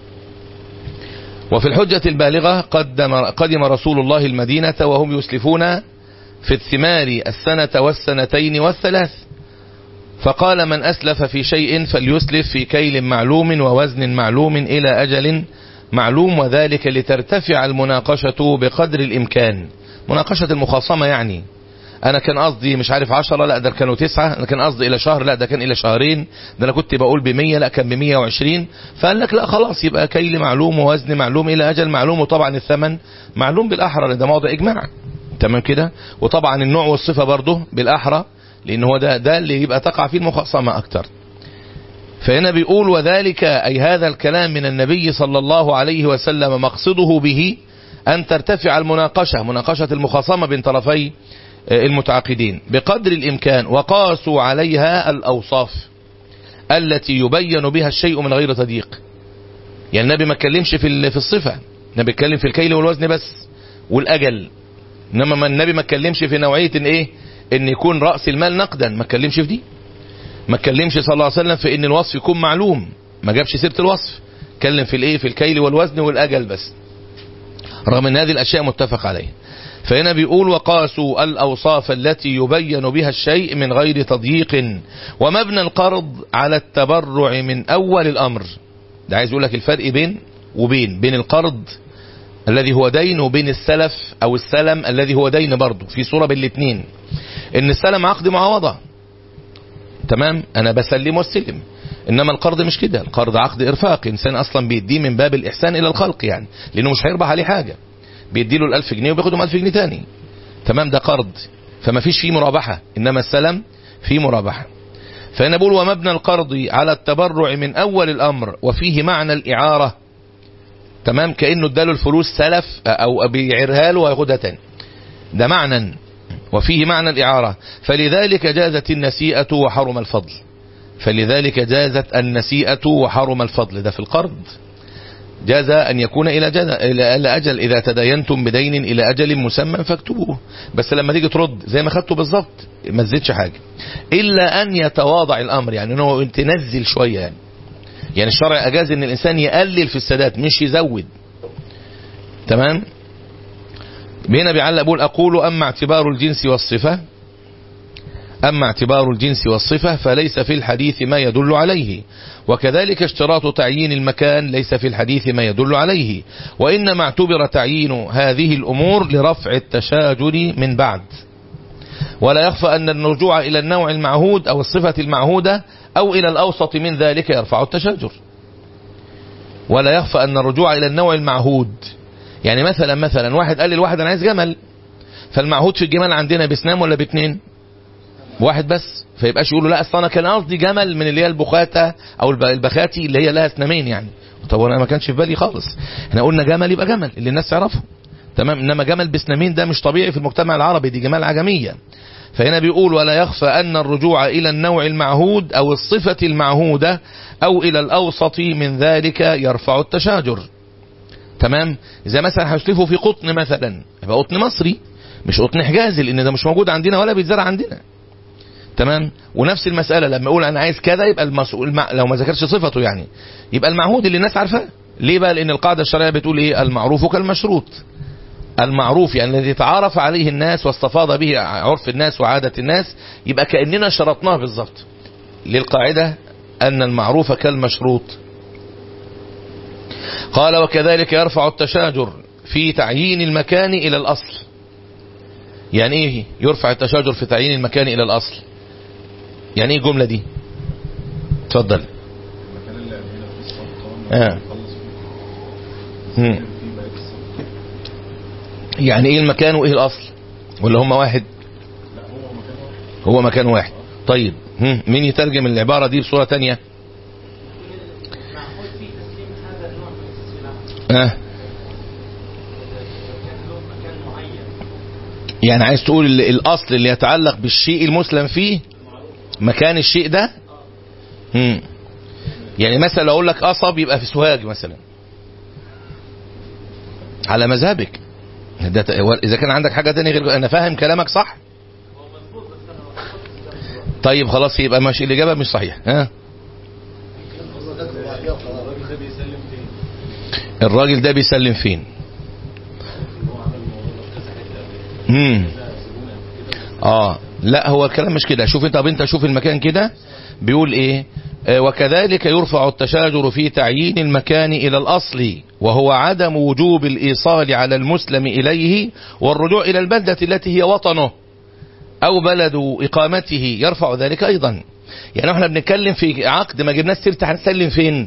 وفي الحجة البالغة قدم, قدم رسول الله المدينة وهم يسلفون في الثمار السنة والسنتين والثلاث فقال من أسلف في شيء فليسلف في كيل معلوم ووزن معلوم إلى أجل معلوم وذلك لترتفع المناقشة بقدر الإمكان مناقشة المخاصمة يعني أنا كان قصدي مش عارف عشرة لا ده كانوا تسعة أنا كان قصدي إلى شهر لا ده كان إلى شهرين ده أنا كنت بقول بمية لا كان بمية وعشرين فقال لك لا خلاص يبقى كيل معلوم ووزن معلوم إلى أجل معلوم وطبعا الثمن معلوم بالأحرى لأن ده موضع إجماع تمام كده وطبعا النوع والصفة برضه بالأحرى لأن هو ده ده اللي يبقى تقع فيه المخاصمة أكتر فهنا بيقول وذلك أي هذا الكلام من النبي صلى الله عليه وسلم مقصده به أن ترتفع المناقشة مناقشة المخاصمة بين طرفي المتعاقدين بقدر الإمكان وقاسوا عليها الأوصاف التي يبين بها الشيء من غير تضييق يعني النبي ما اتكلمش في في الصفة النبي اتكلم في الكيل والوزن بس والأجل إنما ما النبي ما اتكلمش في نوعية إن إيه إن يكون رأس المال نقدا ما اتكلمش في دي ما اتكلمش صلى الله عليه وسلم في إن الوصف يكون معلوم ما جابش سيرة الوصف اتكلم في الإيه في الكيل والوزن والأجل بس رغم ان هذه الاشياء متفق عليها فهنا بيقول وقاسوا الاوصاف التي يبين بها الشيء من غير تضييق ومبنى القرض على التبرع من اول الامر ده عايز يقول لك الفرق بين وبين بين القرض الذي هو دين وبين السلف او السلم الذي هو دين برضه في صورة بين الاثنين ان السلم عقد معاوضة تمام انا بسلم واستلم انما القرض مش كده القرض عقد ارفاق انسان اصلا بيديه من باب الاحسان الى الخلق يعني لانه مش هيربح عليه حاجة بيدي له الالف جنيه وبياخدهم الف جنيه تاني تمام ده قرض فما فيش فيه مرابحة انما السلم فيه مرابحة فانا بقول ومبنى القرض على التبرع من اول الامر وفيه معنى الاعارة تمام كأنه اداله الفلوس سلف او بيعيرها له وياخدها تاني ده معنى وفيه معنى الاعارة فلذلك جازت النسيئة وحرم الفضل فلذلك جازت النسيئة وحرم الفضل ده في القرض جاز أن يكون إلى, إلى أجل إذا تداينتم بدين إلى أجل مسمى فاكتبوه بس لما تيجي ترد زي ما خدته بالظبط ما تزيدش حاجة إلا أن يتواضع الأمر يعني أنه تنزل شوية يعني يعني الشرع أجاز أن الإنسان يقلل في السداد مش يزود تمام بهنا بيعلق بقول أقول أما اعتبار الجنس والصفة أما اعتبار الجنس والصفة فليس في الحديث ما يدل عليه وكذلك اشتراط تعيين المكان ليس في الحديث ما يدل عليه وإنما اعتبر تعيين هذه الأمور لرفع التشاجر من بعد ولا يخفى أن الرجوع إلى النوع المعهود أو الصفة المعهودة أو إلى الأوسط من ذلك يرفع التشاجر ولا يخفى أن الرجوع إلى النوع المعهود يعني مثلا مثلا واحد قال للواحد أنا عايز جمل فالمعهود في الجمال عندنا بسنام ولا باتنين واحد بس فيبقاش يقولوا لا اصل انا كان قصدي جمل من اللي هي البخاتة او البخاتي اللي هي لها اسنامين يعني طب انا ما كانش في بالي خالص احنا قلنا جمل يبقى جمل اللي الناس تعرفه تمام انما جمل باسنامين ده مش طبيعي في المجتمع العربي دي جمال عجمية فهنا بيقول ولا يخفى ان الرجوع الى النوع المعهود او الصفة المعهودة او الى الاوسط من ذلك يرفع التشاجر تمام اذا مثلا هيسلفوا في قطن مثلا يبقى قطن مصري مش قطن حجازي لان ده مش موجود عندنا ولا بيتزرع عندنا تمام ونفس المسألة لما اقول انا عايز كذا يبقى المسؤول لو ما ذكرش صفته يعني يبقى المعهود اللي الناس عارفاه ليه بقى لان القاعدة الشرعية بتقول ايه المعروف كالمشروط المعروف يعني الذي تعارف عليه الناس واستفاض به عرف الناس وعادة الناس يبقى كأننا شرطناه بالظبط للقاعدة أن المعروف كالمشروط قال وكذلك يرفع التشاجر في تعيين المكان إلى الأصل يعني ايه يرفع التشاجر في تعيين المكان إلى الأصل يعني ايه الجملة دي اتفضل المكان اللي قبلنا فيه الصفقة آه. مم. يعني ايه المكان وايه الأصل ولا هم واحد لا هو مكان واحد هو مكان واحد طيب هم. مين يترجم العبارة دي بصورة تانية معقول في تسليم هذا النوع من السلع آه. كان له مكان معين يعني عايز تقول ال- الاصل اللي يتعلق بالشيء المسلم فيه مكان الشيء ده مم. يعني مثلا لو اقول لك قصب يبقى في سوهاج مثلا على مذهبك ده ت- هو اذا كان عندك حاجه تانية غير انا فاهم كلامك صح طيب خلاص يبقى ماشي الاجابه مش صحيح ها الراجل ده بيسلم فين امم اه لا هو الكلام مش كده شوف انت طب انت شوف المكان كده بيقول ايه آه، وكذلك يرفع التشاجر في تعيين المكان الى الاصل وهو عدم وجوب الايصال على المسلم اليه والرجوع الى البلدة التي هي وطنه او بلد اقامته يرفع ذلك ايضا يعني احنا بنتكلم في عقد ما جبناش سيرة هنسلم فين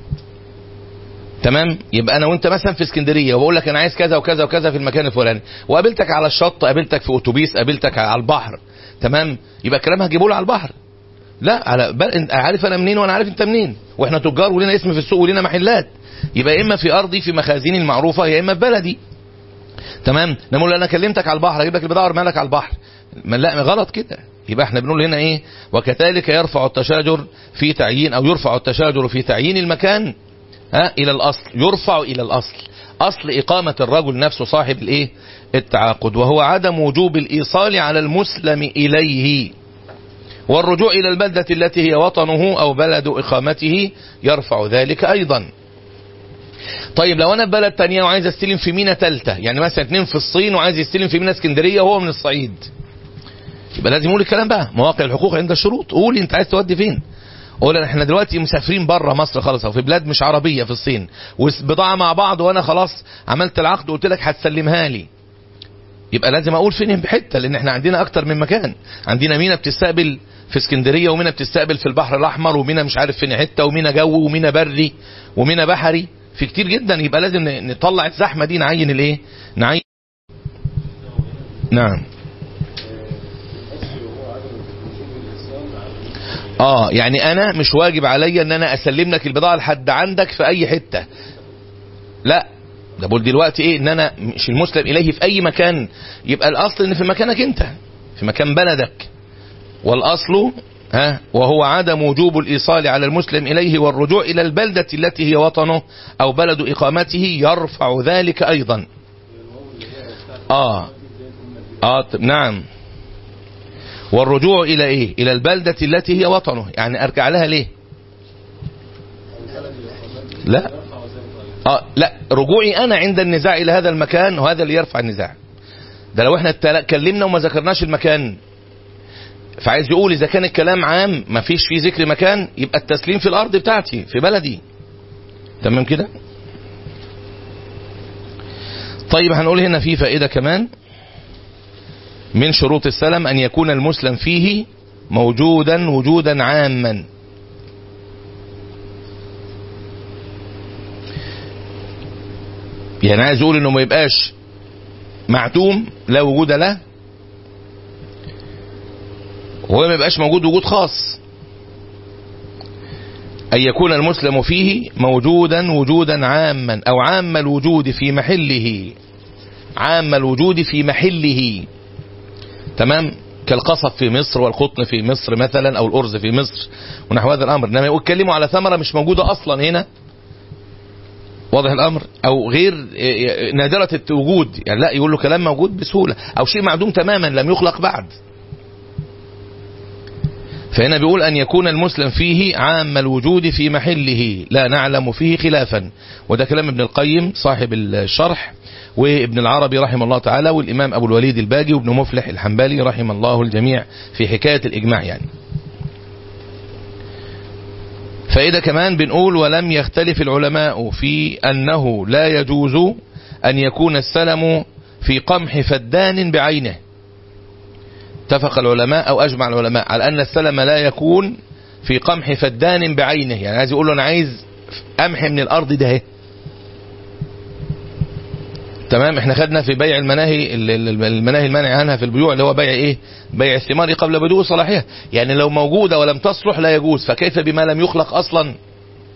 تمام يبقى انا وانت مثلا في اسكندريه وبقول لك انا عايز كذا وكذا وكذا في المكان الفلاني وقابلتك على الشط قابلتك في اتوبيس قابلتك على البحر تمام يبقى الكلام هجيبه له على البحر لا على بل انت عارف انا منين وانا عارف انت منين واحنا تجار ولنا اسم في السوق ولنا محلات يبقى يا اما في ارضي في مخازني المعروفه يا اما في بلدي تمام نقول انا كلمتك على البحر اجيب لك البضاعه وارميها لك على البحر ما لا غلط كده يبقى احنا بنقول هنا ايه وكذلك يرفع التشاجر في تعيين او يرفع التشاجر في تعيين المكان ها الى الاصل يرفع الى الاصل اصل اقامه الرجل نفسه صاحب الايه التعاقد وهو عدم وجوب الايصال على المسلم اليه والرجوع الى البلده التي هي وطنه او بلد اقامته يرفع ذلك ايضا طيب لو انا في بلد تانية وعايز استلم في مينا تالتة يعني مثلا اتنين في الصين وعايز يستلم في مينا اسكندرية وهو من الصعيد يبقى لازم يقول الكلام بقى مواقع الحقوق عند الشروط قول انت عايز تودي فين قول احنا دلوقتي مسافرين بره مصر خالص او في بلاد مش عربية في الصين وبضاعة مع بعض وانا خلاص عملت العقد وقلت لك هتسلمها لي يبقى لازم اقول فين بحته لان احنا عندنا اكتر من مكان عندنا مينا بتستقبل في اسكندريه ومينا بتستقبل في البحر الاحمر ومينا مش عارف فين حته ومينا جو ومينا بري ومينا بحري في كتير جدا يبقى لازم ن- نطلع الزحمه دي نعين الايه نعين نعم اه يعني انا مش واجب عليا ان انا اسلم لك البضاعه لحد عندك في اي حته لا ده بقول دلوقتي ايه ان انا مش المسلم اليه في اي مكان يبقى الاصل ان في مكانك انت في مكان بلدك والاصل ها وهو عدم وجوب الايصال على المسلم اليه والرجوع الى البلده التي هي وطنه او بلد اقامته يرفع ذلك ايضا اه اه ط- نعم والرجوع الى ايه الى البلده التي هي وطنه يعني ارجع لها ليه لا اه لا رجوعي انا عند النزاع الى هذا المكان وهذا اللي يرفع النزاع ده لو احنا اتلا- اتكلمنا وما ذكرناش المكان فعايز يقول اذا كان الكلام عام ما فيش فيه ذكر مكان يبقى التسليم في الارض بتاعتي في بلدي تمام كده طيب هنقول هنا في فائدة كمان من شروط السلم ان يكون المسلم فيه موجودا وجودا عاما يعني عايز اقول انه ما يبقاش معدوم لا وجود له وهو ما يبقاش موجود وجود خاص أن يكون المسلم فيه موجودا وجودا عاما أو عام الوجود في محله عام الوجود في محله تمام كالقصب في مصر والقطن في مصر مثلا أو الأرز في مصر ونحو هذا الأمر إنما يتكلموا على ثمرة مش موجودة أصلا هنا واضح الأمر أو غير نادرة الوجود يعني لا يقول له كلام موجود بسهولة أو شيء معدوم تماما لم يخلق بعد فهنا بيقول أن يكون المسلم فيه عام الوجود في محله لا نعلم فيه خلافا وده كلام ابن القيم صاحب الشرح وابن العربي رحمه الله تعالى والإمام أبو الوليد الباجي وابن مفلح الحنبلي رحم الله الجميع في حكاية الإجماع يعني فإذا كمان بنقول ولم يختلف العلماء في أنه لا يجوز أن يكون السلم في قمح فدان بعينه اتفق العلماء او اجمع العلماء على ان السلم لا يكون في قمح فدان بعينه يعني عايز يقول له انا عايز قمح من الارض ده اهي تمام احنا خدنا في بيع المناهي المناهي المنع عنها في البيوع اللي هو بيع ايه بيع الثمار قبل بدو صلاحها يعني لو موجودة ولم تصلح لا يجوز فكيف بما لم يخلق اصلا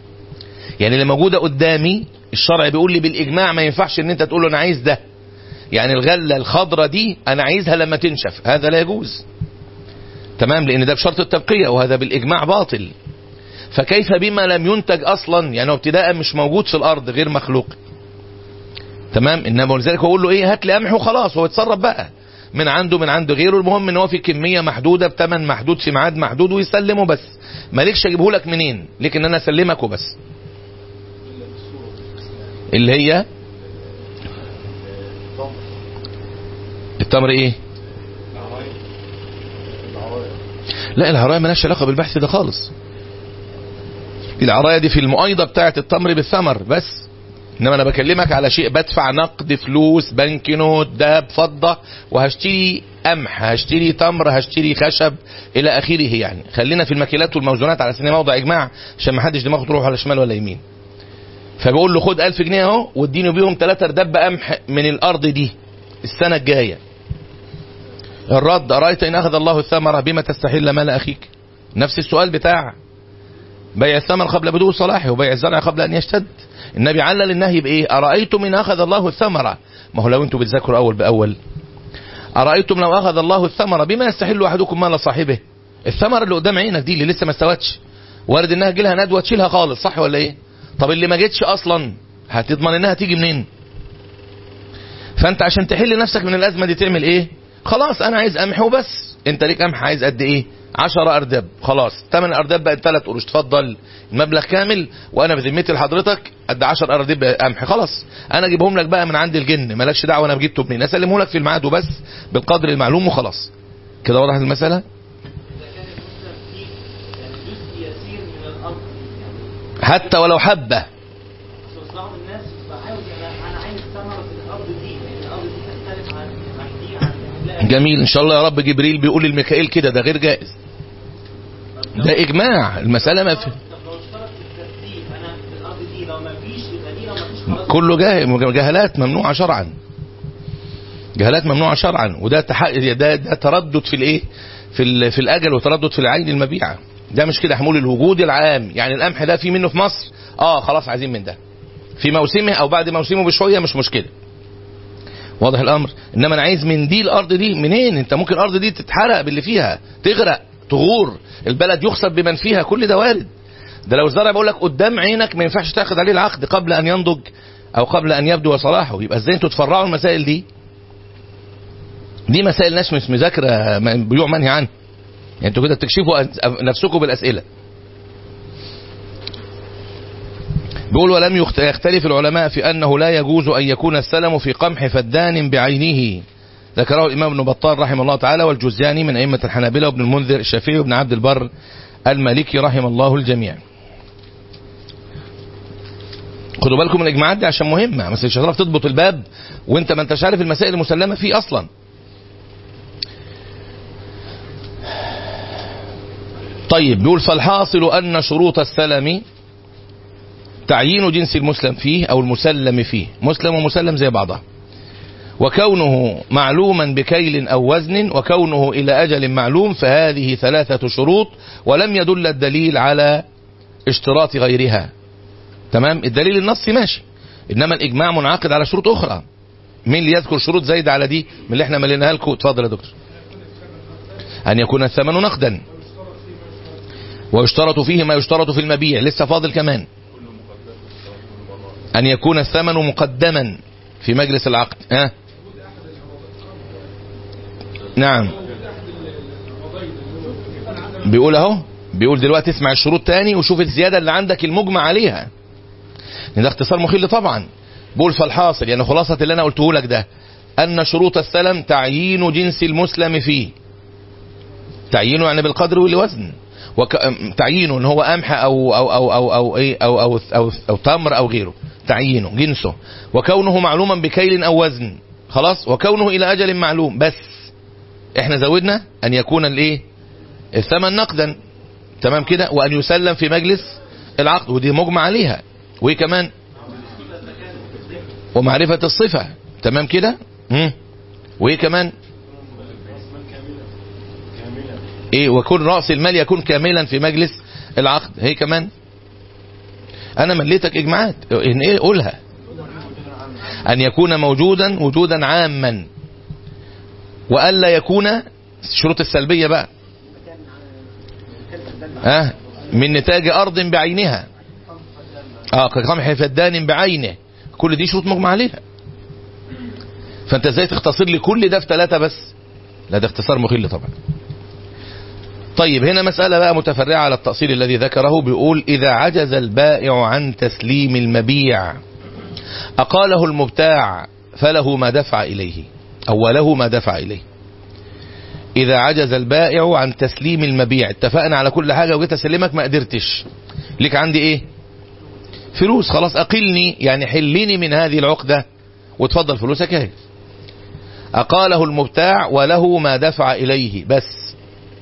يعني اللي موجودة قدامي الشرع بيقول لي بالاجماع ما ينفعش ان انت تقول له انا عايز ده يعني الغلة الخضرة دي انا عايزها لما تنشف هذا لا يجوز تمام لان ده بشرط التبقية وهذا بالاجماع باطل فكيف بما لم ينتج اصلا يعني هو ابتداء مش موجود في الارض غير مخلوق تمام انما ولذلك اقول له ايه هات لي قمح وخلاص هو يتصرف بقى من عنده من عند غيره المهم ان هو في كميه محدوده بثمن محدود في ميعاد محدود ويسلمه بس مالكش اجيبه لك منين لكن ان انا اسلمك وبس اللي هي التمر ايه لا العراية مالهاش علاقة بالبحث ده خالص العراية دي في المؤايضة بتاعة التمر بالثمر بس انما انا بكلمك على شيء بدفع نقد فلوس بنك نوت دهب فضة وهشتري قمح هشتري تمر هشتري خشب الى اخره يعني خلينا في الماكيلات والموزونات على سن موضع اجماع عشان ما حدش دماغه تروح على شمال ولا يمين فبقول له خد 1000 جنيه اهو واديني بيهم ثلاثة ردب قمح من الارض دي السنة الجاية الرد أرأيت إن أخذ الله الثمرة بما تستحل مال أخيك نفس السؤال بتاع بيع الثمر قبل بدو صلاحه وبيع الزرع قبل أن يشتد النبي علل النهي بإيه أرأيتم إن أخذ الله الثمرة ما هو لو أنتم بتذاكروا أول بأول أرأيتم لو أخذ الله الثمرة بما يستحل أحدكم مال صاحبه الثمرة اللي قدام عينك دي اللي لسه ما استوتش وارد إنها تجيلها ندوة تشيلها خالص صح ولا إيه طب اللي ما جتش أصلا هتضمن إنها تيجي منين فأنت عشان تحل نفسك من الأزمة دي تعمل إيه خلاص انا عايز قمح وبس انت ليك قمح عايز قد ايه 10 ارداب خلاص 8 ارداب بقت 3 قروش تفضل المبلغ كامل وانا بذمتي لحضرتك قد 10 ارداب قمح خلاص انا اجيبهم لك بقى من عند الجن مالكش دعوه انا جبته منين اسلمه لك في الميعاد وبس بالقدر المعلوم وخلاص كده وضحت المساله إذا كان المسلم فيه يعني جزء يسير من الأرض يعني حتى ولو حبه بس بعض الناس بتبقى عاوز أنا أنا عايز ثمرة الأرض دي لأن الأرض دي تختلف عن عن دي عن لا جميل ان شاء الله يا رب جبريل بيقول للميكائيل كده ده غير جائز ده اجماع المساله ما في طب لو اشترط في الترتيب أنا في الأرض دي لو ما فيش يبقى دي لو ما فيش خلاص كله جاه- جهالات ممنوعه شرعا جهالات ممنوعه شرعا وده تح... ده, ده تردد في الايه في ال... في الاجل وتردد في العين المبيعه ده مش كده حمول الوجود العام يعني القمح ده في منه في مصر اه خلاص عايزين من ده في موسمه او بعد موسمه بشويه مش مشكله واضح الامر انما انا عايز من دي الارض دي منين انت ممكن الارض دي تتحرق باللي فيها تغرق تغور البلد يخسف بمن فيها كل ده وارد ده لو الزرع بقول لك قدام عينك ما ينفعش تاخد عليه العقد قبل ان ينضج او قبل ان يبدو صلاحه يبقى ازاي انتوا تفرعوا المسائل دي دي مسائل ناس مش مذاكره م- بيوع منهي عنه يعني انتوا كده بتكشفوا أن- نفسكم بالاسئله بيقول ولم يخت- يختلف العلماء في انه لا يجوز ان يكون السلم في قمح فدان بعينه ذكره الامام ابن بطال رحمه الله تعالى والجزياني من ائمه الحنابلة وابن المنذر الشافعي وابن عبد البر المالكي رحم الله الجميع خدوا بالكم من الاجماعات دي عشان مهمه بس مش هتعرف تضبط الباب وانت ما انتش عارف المسائل المسلمه فيه اصلا طيب بيقول فالحاصل ان شروط السلم تعيين جنس المسلم فيه او المسلم فيه مسلم ومسلم زي بعضها وكونه معلوما بكيل او وزن وكونه الى اجل معلوم فهذه ثلاثه شروط ولم يدل الدليل على اشتراط غيرها تمام الدليل النصي ماشي انما الاجماع منعقد على شروط اخرى مين اللي يذكر شروط زايده على دي من اللي احنا مليناها لكم اتفضل يا دكتور ان يكون الثمن نقدا ويشترط فيه ما يشترط في المبيع لسه فاضل كمان ان يكون الثمن مقدما في مجلس العقد ها نعم بيقول اهو بيقول دلوقتي اسمع الشروط تاني وشوف الزياده اللي عندك المجمع عليها لأن ده اختصار مخل طبعا بقول فالحاصل يعني خلاصة اللي أنا قلته لك ده أن شروط السلم تعيين جنس المسلم فيه تعيينه يعني بالقدر والوزن وك... تعيينه ان هو قمح او او او او او ايه او او او, أو تمر او غيره تعيينه جنسه وكونه معلوما بكيل او وزن خلاص وكونه الى اجل معلوم بس احنا زودنا ان يكون الايه الثمن نقدا تمام كده وان يسلم في مجلس العقد ودي مجمع عليها وايه كمان ومعرفة الصفة تمام كده مم. وايه كمان ايه وكون رأس المال يكون كاملا في مجلس العقد هي كمان انا مليتك اجماعات ان ايه قولها أن يكون موجودا وجودا عاما وألا يكون الشروط السلبية بقى ها من نتاج أرض بعينها اه كقمح فدان بعينه كل دي شروط مجمع عليها فانت ازاي تختصر لي كل ده في ثلاثة بس لا ده اختصار مخل طبعا طيب هنا مسألة بقى متفرعة على التأصيل الذي ذكره بيقول إذا عجز البائع عن تسليم المبيع أقاله المبتاع فله ما دفع إليه أو له ما دفع إليه إذا عجز البائع عن تسليم المبيع اتفقنا على كل حاجة وجيت أسلمك ما قدرتش ليك عندي إيه فلوس خلاص أقلني يعني حلني من هذه العقدة وتفضل فلوسك اهي أقاله المبتاع وله ما دفع إليه بس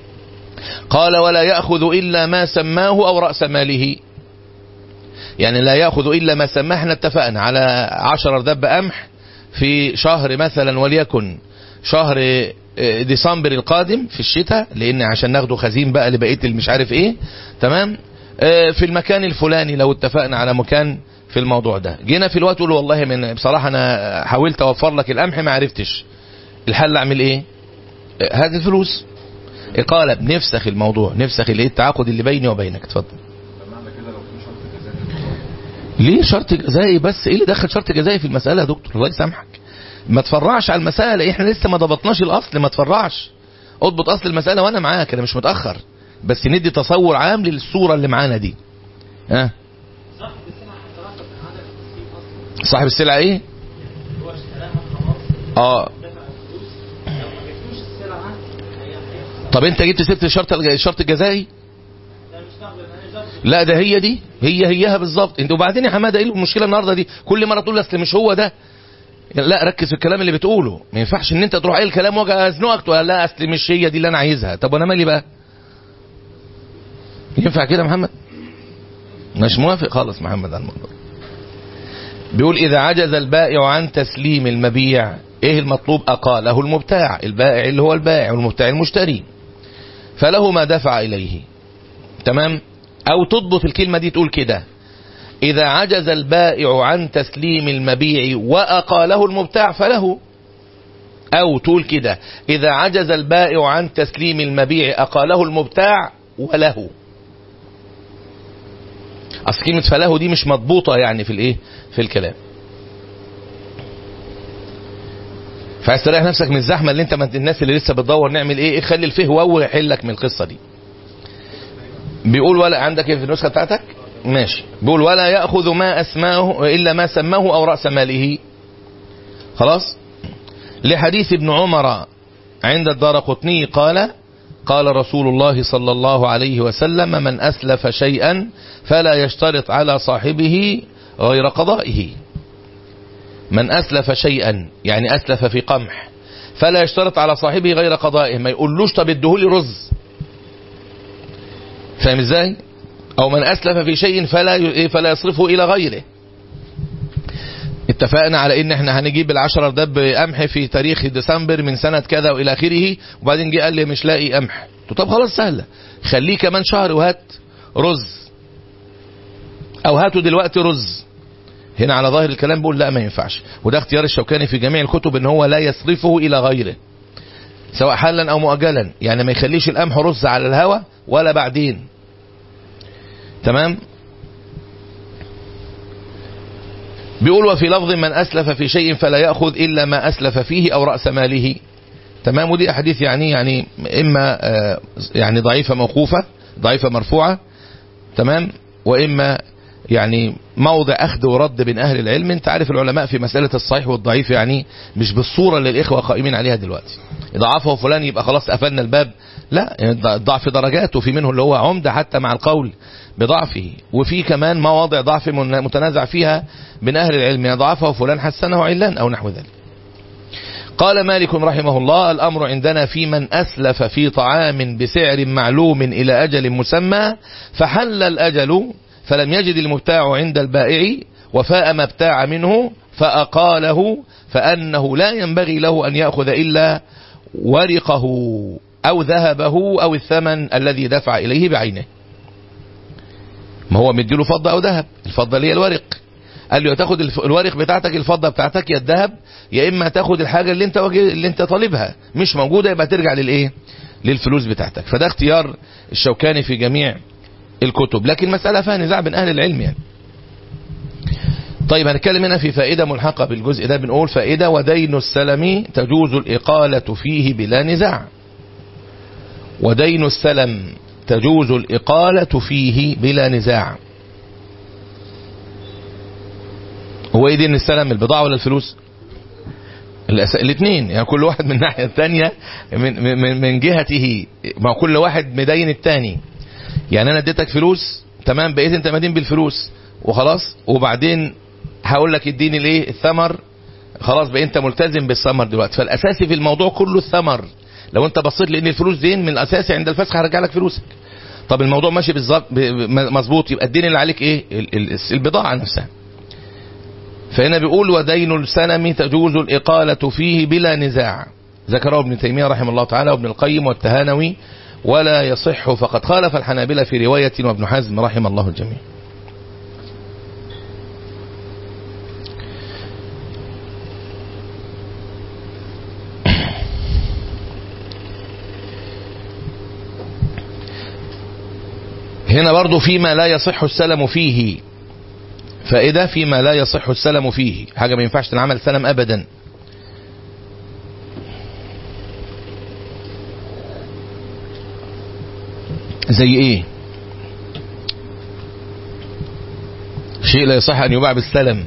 قال ولا يأخذ إلا ما سماه أو رأس ماله يعني لا يأخذ إلا ما سماه احنا اتفقنا على عشر دب قمح في شهر مثلا وليكن شهر ديسمبر القادم في الشتاء لان عشان ناخده خزين بقى لبقيه المش عارف ايه تمام في المكان الفلاني لو اتفقنا على مكان في الموضوع ده جينا في الوقت تقول والله من بصراحه انا حاولت اوفر لك القمح ما عرفتش الحل اعمل ايه هات الفلوس اقاله بنفسخ الموضوع نفسخ الايه التعاقد اللي بيني وبينك اتفضل معنى كده لو في شرط جزائي ليه شرط جزائي بس ايه اللي دخل شرط جزائي في المساله يا دكتور الله يسامحك ما تفرعش على المساله احنا لسه ما ضبطناش الاصل ما تفرعش اضبط اصل المساله وانا معاك انا مش متاخر بس ندي تصور عام للصوره اللي معانا دي ها صاحب السلعة هيترتب من عدم التسليم أصلا صاحب السلعه ايه هو اشتراها خلاص اه دفع الفلوس لو ما جبتوش السلعة هي هيخسر طب انت جبت سيره الشرط الشرط الجزائي ده مش نقد انا جبت لا ده هي دي هي هيها بالظبط انت وبعدين يا حماده ايه المشكله النهارده دي كل مره تقول اصل مش هو ده لا ركز في الكلام اللي بتقوله ما ينفعش ان انت تروح قايل كلام واجي ازنقك تقول لا اصل مش هي دي اللي انا عايزها طب وانا مالي بقى ينفع كده يا محمد مش موافق خالص محمد على الموضوع بيقول اذا عجز البائع عن تسليم المبيع ايه المطلوب اقاله المبتاع البائع اللي هو البائع والمبتاع المشتري فله ما دفع اليه تمام او تضبط الكلمه دي تقول كده إذا عجز البائع عن تسليم المبيع وأقاله المبتاع فله أو تقول كده إذا عجز البائع عن تسليم المبيع أقاله المبتاع وله أصل كلمة فله دي مش مضبوطة يعني في الإيه في الكلام فعايز تريح نفسك من الزحمة اللي انت ما انت الناس اللي لسه بتدور نعمل ايه خلي الفه واو يحلك من القصة دي بيقول ولا عندك ايه في النسخة بتاعتك ماشي بيقول ولا يأخذ ما أسماه إلا ما سماه أو رأس ماله خلاص لحديث ابن عمر عند الدار قطني قال قال رسول الله صلى الله عليه وسلم من أسلف شيئا فلا يشترط على صاحبه غير قضائه من أسلف شيئا يعني أسلف في قمح فلا يشترط على صاحبه غير قضائه ما يقولوش طب ادهولي رز فاهم ازاي او من اسلف في شيء فلا فلا يصرفه الى غيره اتفقنا على ان احنا هنجيب العشرة دب قمح في تاريخ ديسمبر من سنة كذا والى اخره وبعدين جه قال لي مش لاقي قمح قلت طب خلاص سهلة خليه كمان شهر وهات رز او هاتوا دلوقتي رز هنا على ظاهر الكلام بيقول لا ما ينفعش وده اختيار الشوكاني في جميع الكتب ان هو لا يصرفه الى غيره سواء حالا او مؤجلا يعني ما يخليش القمح رز على الهوا ولا بعدين تمام بيقول وفي لفظ من أسلف في شيء فلا يأخذ إلا ما أسلف فيه أو رأس ماله تمام ودي أحاديث يعني يعني إما آه يعني ضعيفة موقوفة ضعيفة مرفوعة تمام وإما يعني موضع أخذ ورد بين أهل العلم أنت عارف العلماء في مسألة الصحيح والضعيف يعني مش بالصورة اللي الإخوة قائمين عليها دلوقتي ضعفه فلان يبقى خلاص قفلنا الباب لا الضعف درجات وفي منه اللي هو عمدة حتى مع القول بضعفه وفي كمان مواضع ضعف متنازع فيها بين أهل العلم يضعفه فلان حسنه علان أو نحو ذلك قال مالك رحمه الله الأمر عندنا في من أسلف في طعام بسعر معلوم إلى أجل مسمى فحل الأجل فلم يجد المبتاع عند البائع وفاء ما ابتاع منه فأقاله فأنه لا ينبغي له أن يأخذ إلا ورقه أو ذهبه أو الثمن الذي دفع إليه بعينه ما هو مديله فضة أو ذهب الفضة اللي هي الورق قال له يا تاخد الف- الورق بتاعتك الفضه بتاعتك يا الذهب يا اما تاخد الحاجه اللي انت واجه اللي انت طالبها مش موجوده يبقى ترجع للايه للفلوس بتاعتك فده اختيار الشوكاني في جميع الكتب لكن مساله فيها نزاع بين اهل العلم يعني طيب هنتكلم هنا في فائدة ملحقة بالجزء ده بنقول فائدة ودين السلم تجوز الإقالة فيه بلا نزاع ودين السلم تجوز الإقالة فيه بلا نزاع هو ايه دين السلم البضاعة ولا الفلوس الاثنين يعني كل واحد من الناحية الثانية من, من, من جهته ما كل واحد مدين الثاني يعني انا اديتك فلوس تمام بقيت انت مدين بالفلوس وخلاص وبعدين هقول لك اديني الايه الثمر خلاص بقى انت ملتزم بالثمر دلوقتي فالاساسي في الموضوع كله الثمر لو انت بصيت لان الفلوس دين من الاساسي عند الفسخ هرجع لك فلوسك طب الموضوع ماشي بالظبط ب- ب- مظبوط يبقى الدين اللي عليك ايه ال- ال- البضاعه نفسها فهنا بيقول ودين السلم تجوز الإقالة فيه بلا نزاع ذكره ابن تيمية رحمه الله تعالى وابن القيم والتهانوي ولا يصح فقد خالف الحنابلة في رواية وابن حزم رحم الله الجميع هنا برضو فيما لا يصح السلم فيه فائدة فيما لا يصح السلم فيه حاجة ما ينفعش تنعمل سلم أبدا زي ايه شيء لا يصح ان يباع بالسلم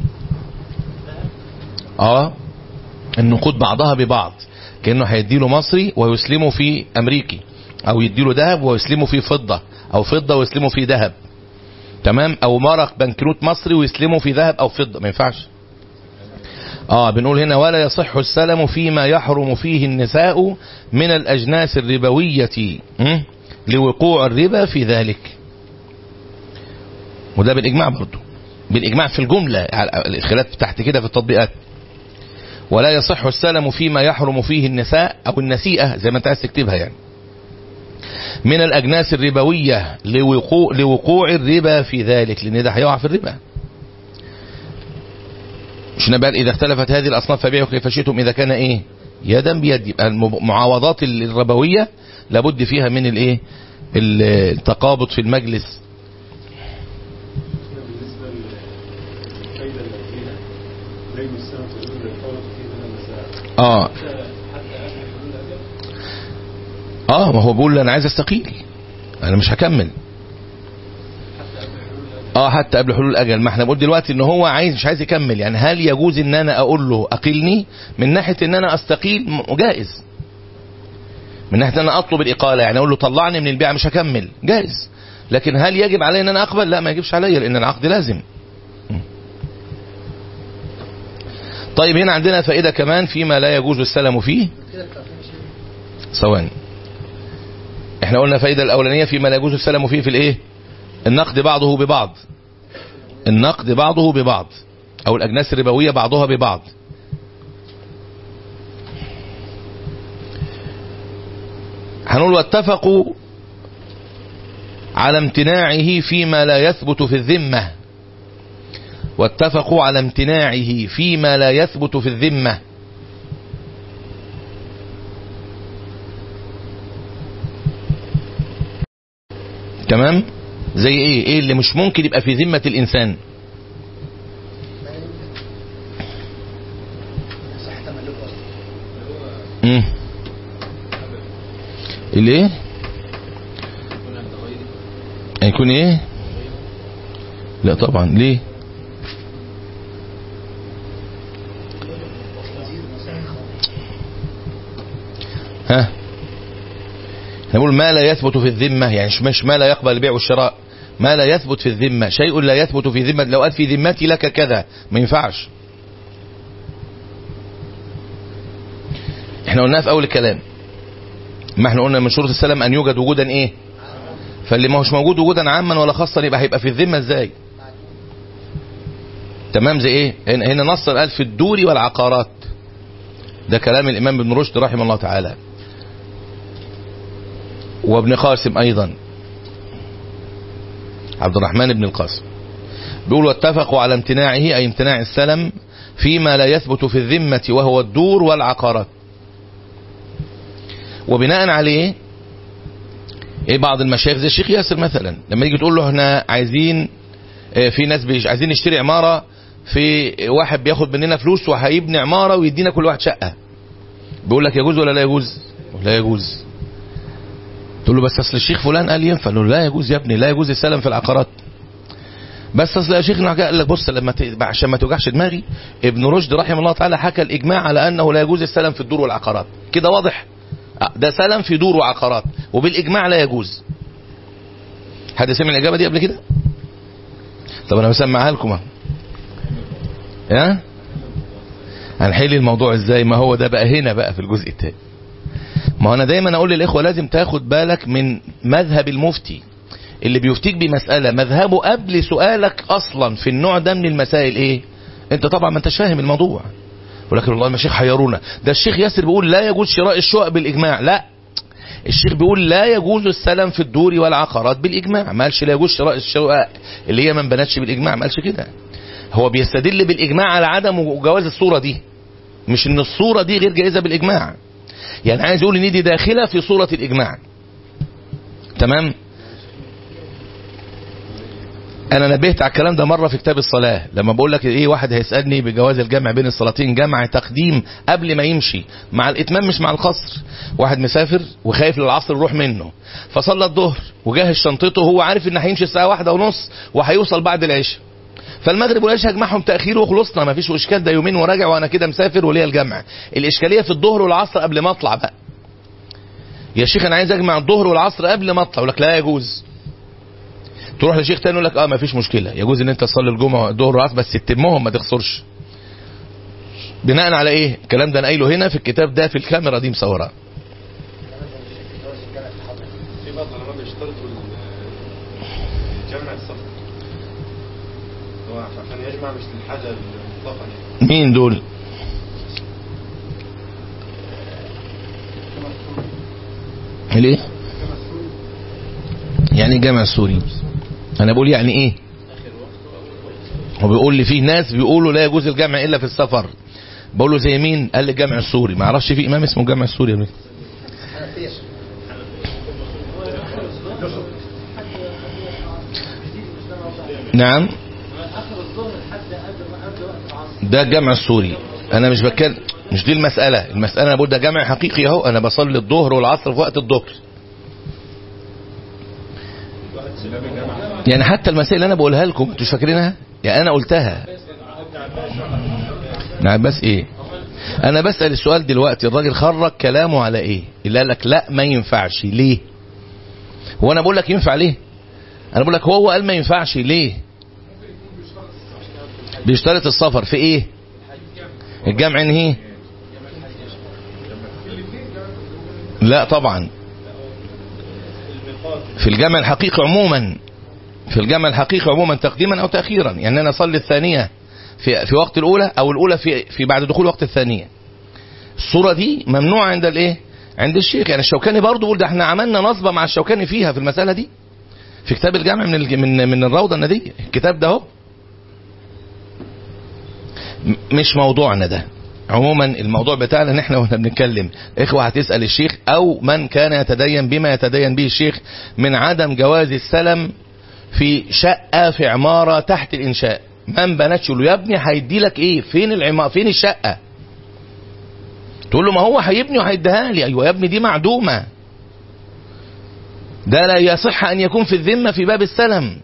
اه النقود بعضها ببعض كأنه هيديله مصري ويسلمه في امريكي او يديله ذهب ويسلمه في فضة او فضة ويسلمه في ذهب تمام او مرق بنكروت مصري ويسلمه في ذهب او فضة ما ينفعش اه بنقول هنا ولا يصح السلم فيما يحرم فيه النساء من الاجناس الربوية م? لوقوع الربا في ذلك وده بالاجماع برضه بالاجماع في الجملة على- الخلاف تحت كده في التطبيقات ولا يصح السلم فيما يحرم فيه النساء او النسيئة زي ما انت عايز تكتبها يعني من الأجناس الربوية لوقوع, لوقوع الربا في ذلك لأن ده هيقع في الربا مش نبقى إذا اختلفت هذه الأصناف فبيعوا كيف شئتم إذا كان إيه يدا بيد يبقى المعاوضات الربوية لابد فيها من الإيه التقابض في المجلس بالنسبة للفايدة التي دين السنة تجوز الإقامة فيه من النساء آه حتى قبل حلول الأجل آه ما هو بيقول لي أنا عايز أستقيل أنا مش هكمل اه حتى قبل حلول الاجل ما احنا بنقول دلوقتي ان هو عايز مش عايز يكمل يعني هل يجوز ان انا اقول له اقلني من ناحيه ان انا استقيل م- جائز من ناحيه ان انا اطلب الاقاله يعني اقول له طلعني من البيع مش هكمل جائز لكن هل يجب علي ان انا اقبل لا ما يجبش عليا لان العقد لازم م. طيب هنا عندنا فائده كمان فيما لا يجوز السلم فيه كده بتبقى فين شيء ثواني احنا قلنا فايدة الاولانية فيما لا يجوز السلام فيه في الايه النقد بعضه ببعض النقد بعضه ببعض او الاجناس الربوية بعضها ببعض هنقول واتفقوا على امتناعه فيما لا يثبت في الذمة واتفقوا على امتناعه فيما لا يثبت في الذمة تمام زي ايه ايه اللي مش ممكن يبقى في ذمة الانسان صح تملكه اصلا امم الايه هيكون ايه لا طبعا ليه ها نقول ما لا يثبت في الذمة يعني مش- مش ما لا يقبل البيع والشراء ما لا يثبت في الذمة شيء لا يثبت في ذمة لو قال في ذمتي لك كذا ما ينفعش احنا قلناها في اول الكلام ما احنا قلنا من شروط السلام ان يوجد وجودا ايه فاللي ما هوش موجود وجودا عاما ولا خاصا يبقى هيبقى في الذمة ازاي تمام زي ايه هنا هنا نص قال في الدور والعقارات ده كلام الامام ابن رشد رحمه الله تعالى وابن قاسم ايضا عبد الرحمن بن القاسم بيقول واتفقوا على امتناعه أي امتناع السلم فيما لا يثبت في الذمة وهو الدور والعقارات وبناء عليه ايه بعض المشايخ زي الشيخ ياسر مثلا لما يجي تقول له احنا عايزين اه، في ناس بيش عايزين نشتري عمارة في واحد بياخد مننا فلوس وهيبني عمارة ويدينا كل واحد شقة بيقول لك يجوز ولا لا يجوز لا يجوز تقول له بس اصل الشيخ فلان قال ينفع له لا يجوز يا ابني لا يجوز السلم في العقارات بس اصل يا شيخنا قال لك بص لما ت... عشان ما توجعش دماغي ابن رشد رحمه الله تعالى حكى الاجماع على انه لا يجوز السلم في الدور والعقارات كده واضح آه، ده سلم في دور وعقارات وبالاجماع لا يجوز حد سمع الاجابه دي قبل كده طب انا بسمعها لكم اهو ها هنحل الموضوع ازاي ما هو ده بقى هنا بقى في الجزء الثاني ما هو انا دايما اقول للاخوه لازم تاخد بالك من مذهب المفتي اللي بيفتيك بمسألة مذهبه قبل سؤالك اصلا في النوع ده من المسائل ايه انت طبعا ما انتش فاهم الموضوع ولكن والله المشايخ حيرونا ده الشيخ ياسر بيقول لا يجوز شراء الشقق بالاجماع لا الشيخ بيقول لا يجوز السلم في الدور والعقارات بالاجماع ما قالش لا يجوز شراء الشقق اللي هي ما انبنتش بالاجماع ما قالش كده هو بيستدل بالاجماع على عدم جواز الصورة دي مش ان الصورة دي غير جائزة بالاجماع يعني عايز يقول ان دي داخلة في صورة الاجماع تمام انا نبهت على الكلام ده مرة في كتاب الصلاة لما بقول لك ايه واحد هيسألني بجواز الجمع بين الصلاتين جمع تقديم قبل ما يمشي مع الاتمام مش مع القصر واحد مسافر وخايف للعصر يروح منه فصلى الظهر وجهز شنطته وهو عارف ان هيمشي الساعة واحدة ونص وهيوصل بعد العشاء فالمغرب والعشاء هجمعهم تاخير وخلصنا ما فيش اشكال ده يومين وراجع وانا كده مسافر وليا الجمع الاشكاليه في الظهر والعصر قبل ما اطلع بقى يا شيخ انا عايز اجمع الظهر والعصر قبل ما اطلع يقول لك لا يجوز تروح لشيخ تاني يقول لك اه ما فيش مشكله يجوز ان انت تصلي الجمعه الظهر والعصر بس تتمهم ما تخسرش بناء على ايه الكلام ده انا قايله هنا في الكتاب ده في الكاميرا دي مصوراه في بعض العلماء بيشترطوا ال- جمع الصف هو عشان يجمع مش للحاجة المطلقة يعني مين دول ليه يعني إيه جامع السوري انا بقول يعني ايه هو بيقول لي فيه ناس بيقولوا لا يجوز الجمع الا في السفر بقول له زي مين قال لي الجامع السوري ما اعرفش في امام اسمه الجامع السوري يا ابني. حنفية نعم اخر الظهر لحد قبل ما قبل وقت العصر ده الجمع السوري انا مش بتكلم مش دي المسألة المسألة انا بقول ده جمع حقيقي اهو انا بصلي الظهر والعصر في وقت الظهر يعني حتى المسائل اللي انا بقولها لكم انتوا مش فاكرينها يعني انا قلتها نعم بس ايه انا بسأل السؤال دلوقتي الراجل خرج كلامه على ايه اللي قال لك لا ما ينفعش ليه هو انا بقول لك ينفع ليه انا بقول لك هو قال ما ينفعش ليه بيشترط السفر في ايه الجمع انهي لا طبعا في الجمع الحقيقي عموما في الجمع الحقيقي عموما تقديما او تاخيرا يعني انا اصلي الثانيه في في وقت الاولى او الاولى في في بعد دخول وقت الثانيه الصوره دي ممنوعه عند الايه عند الشيخ يعني الشوكاني برضه بيقول ده احنا عملنا نصبه مع الشوكاني فيها في المساله دي في كتاب الجامع من الج- من من الروضه النديه الكتاب ده اهو م- مش موضوعنا ده عموما الموضوع بتاعنا ان احنا واحنا بنتكلم اخوه هتسال الشيخ او من كان يتدين بما يتدين به الشيخ من عدم جواز السلم في شقه في عماره تحت الانشاء من بناتش له يا ابني هيدي لك ايه فين العماره فين الشقه تقول له ما هو هيبني وهيديها لي ايوه يا ابني دي معدومه ده لا يصح ان يكون في الذمه في باب السلم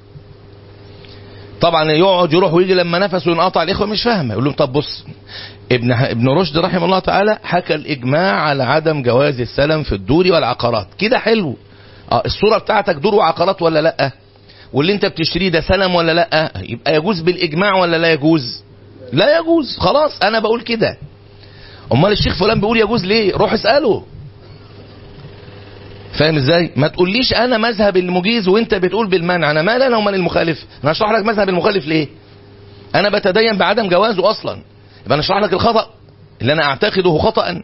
طبعا يقعد يروح ويجي لما نفسه ينقطع الاخوه مش فاهمه يقول لهم طب بص ابن ابن رشد رحمه الله تعالى حكى الاجماع على عدم جواز السلم في الدور والعقارات كده حلو اه الصوره بتاعتك دور وعقارات ولا لا واللي انت بتشتريه ده سلم ولا لا يبقى يجوز بالاجماع ولا لا يجوز لا يجوز خلاص انا بقول كده امال الشيخ فلان بيقول يجوز ليه روح اساله فاهم ازاي ما تقوليش انا مذهب المجيز وانت بتقول بالمنع انا مال انا ومال المخالف انا هشرح لك مذهب المخالف ليه انا بتدين بعدم جوازه اصلا يبقى انا اشرح لك الخطا اللي انا اعتقده خطا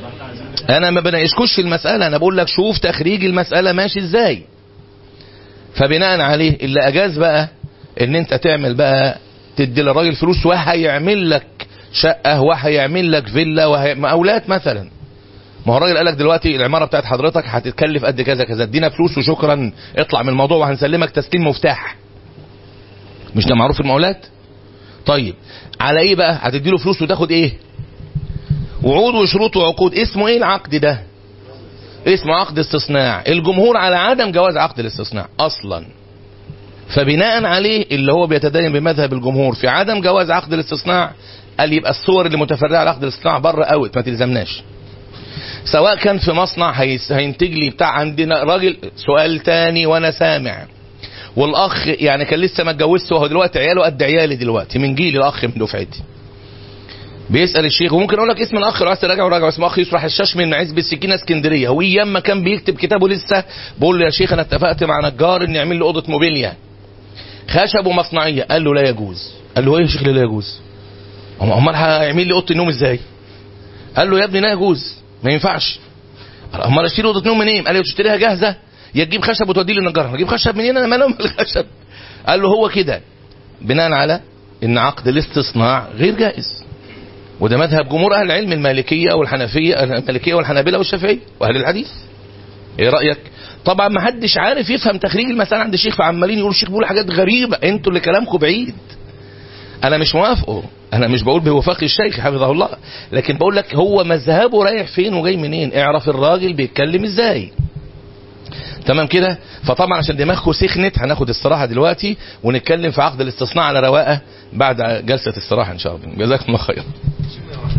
انا ما بناقشكوش في المساله انا بقول لك شوف تخريج المساله ماشي ازاي فبناء عليه اللي اجاز بقى ان انت تعمل بقى تدي للراجل فلوس وهيعمل لك شقه وهيعمل لك فيلا وهي... مقاولات مثلا ما هو الراجل قال لك دلوقتي العماره بتاعت حضرتك هتتكلف قد كذا كذا ادينا فلوس وشكرا اطلع من الموضوع وهنسلمك تسليم مفتاح مش ده معروف في المقاولات طيب على ايه بقى هتديله فلوس وتاخد ايه وعود وشروط وعقود اسمه ايه العقد ده اسمه عقد استصناع الجمهور على عدم جواز عقد الاستصناع اصلا فبناء عليه اللي هو بيتدين بمذهب الجمهور في عدم جواز عقد الاستصناع قال يبقى الصور اللي متفرعه على عقد الاستصناع بره اوت ما تلزمناش سواء كان في مصنع هيس- هينتج لي بتاع عندنا راجل سؤال تاني وانا سامع والاخ يعني كان لسه ما اتجوزش وهو دلوقتي عياله قد عيالي دلوقتي من جيل الاخ من دفعتي بيسال الشيخ وممكن اقول لك اسم الاخ لو عايز تراجع وراجع اسمه اخ يسرح الشاش من عزب السكينه اسكندريه وايام ما كان بيكتب كتابه لسه بقول له يا شيخ انا اتفقت مع نجار ان يعمل لي اوضه موبيليا خشب ومصنعيه قال له لا يجوز قال له ايه يا شيخ لا يجوز أم- امال هيعمل لي اوضه النوم ازاي قال له يا ابني لا يجوز ما ينفعش امال اشتري اوضه نوم منين قال له تشتريها جاهزه يا تجيب خشب وتوديه للنجار اجيب خشب منين انا مالهم الخشب قال له هو كده بناء على ان عقد الاستصناع غير جائز وده مذهب جمهور اهل العلم المالكيه والحنفيه المالكيه والحنابله والشافعيه واهل الحديث ايه رايك طبعا ما حدش عارف يفهم تخريج المسألة عند الشيخ فعمالين يقولوا الشيخ بيقول حاجات غريبة انتوا اللي كلامكم بعيد انا مش موافقه انا مش بقول بوفاق الشيخ حفظه الله لكن بقول لك هو مذهبه رايح فين وجاي منين اعرف الراجل بيتكلم ازاي تمام كده فطبعا عشان دماغكم سخنت هناخد استراحه دلوقتي ونتكلم في عقد الاستصناع على رواقه بعد جلسه استراحه ان شاء الله جزاكم الله خير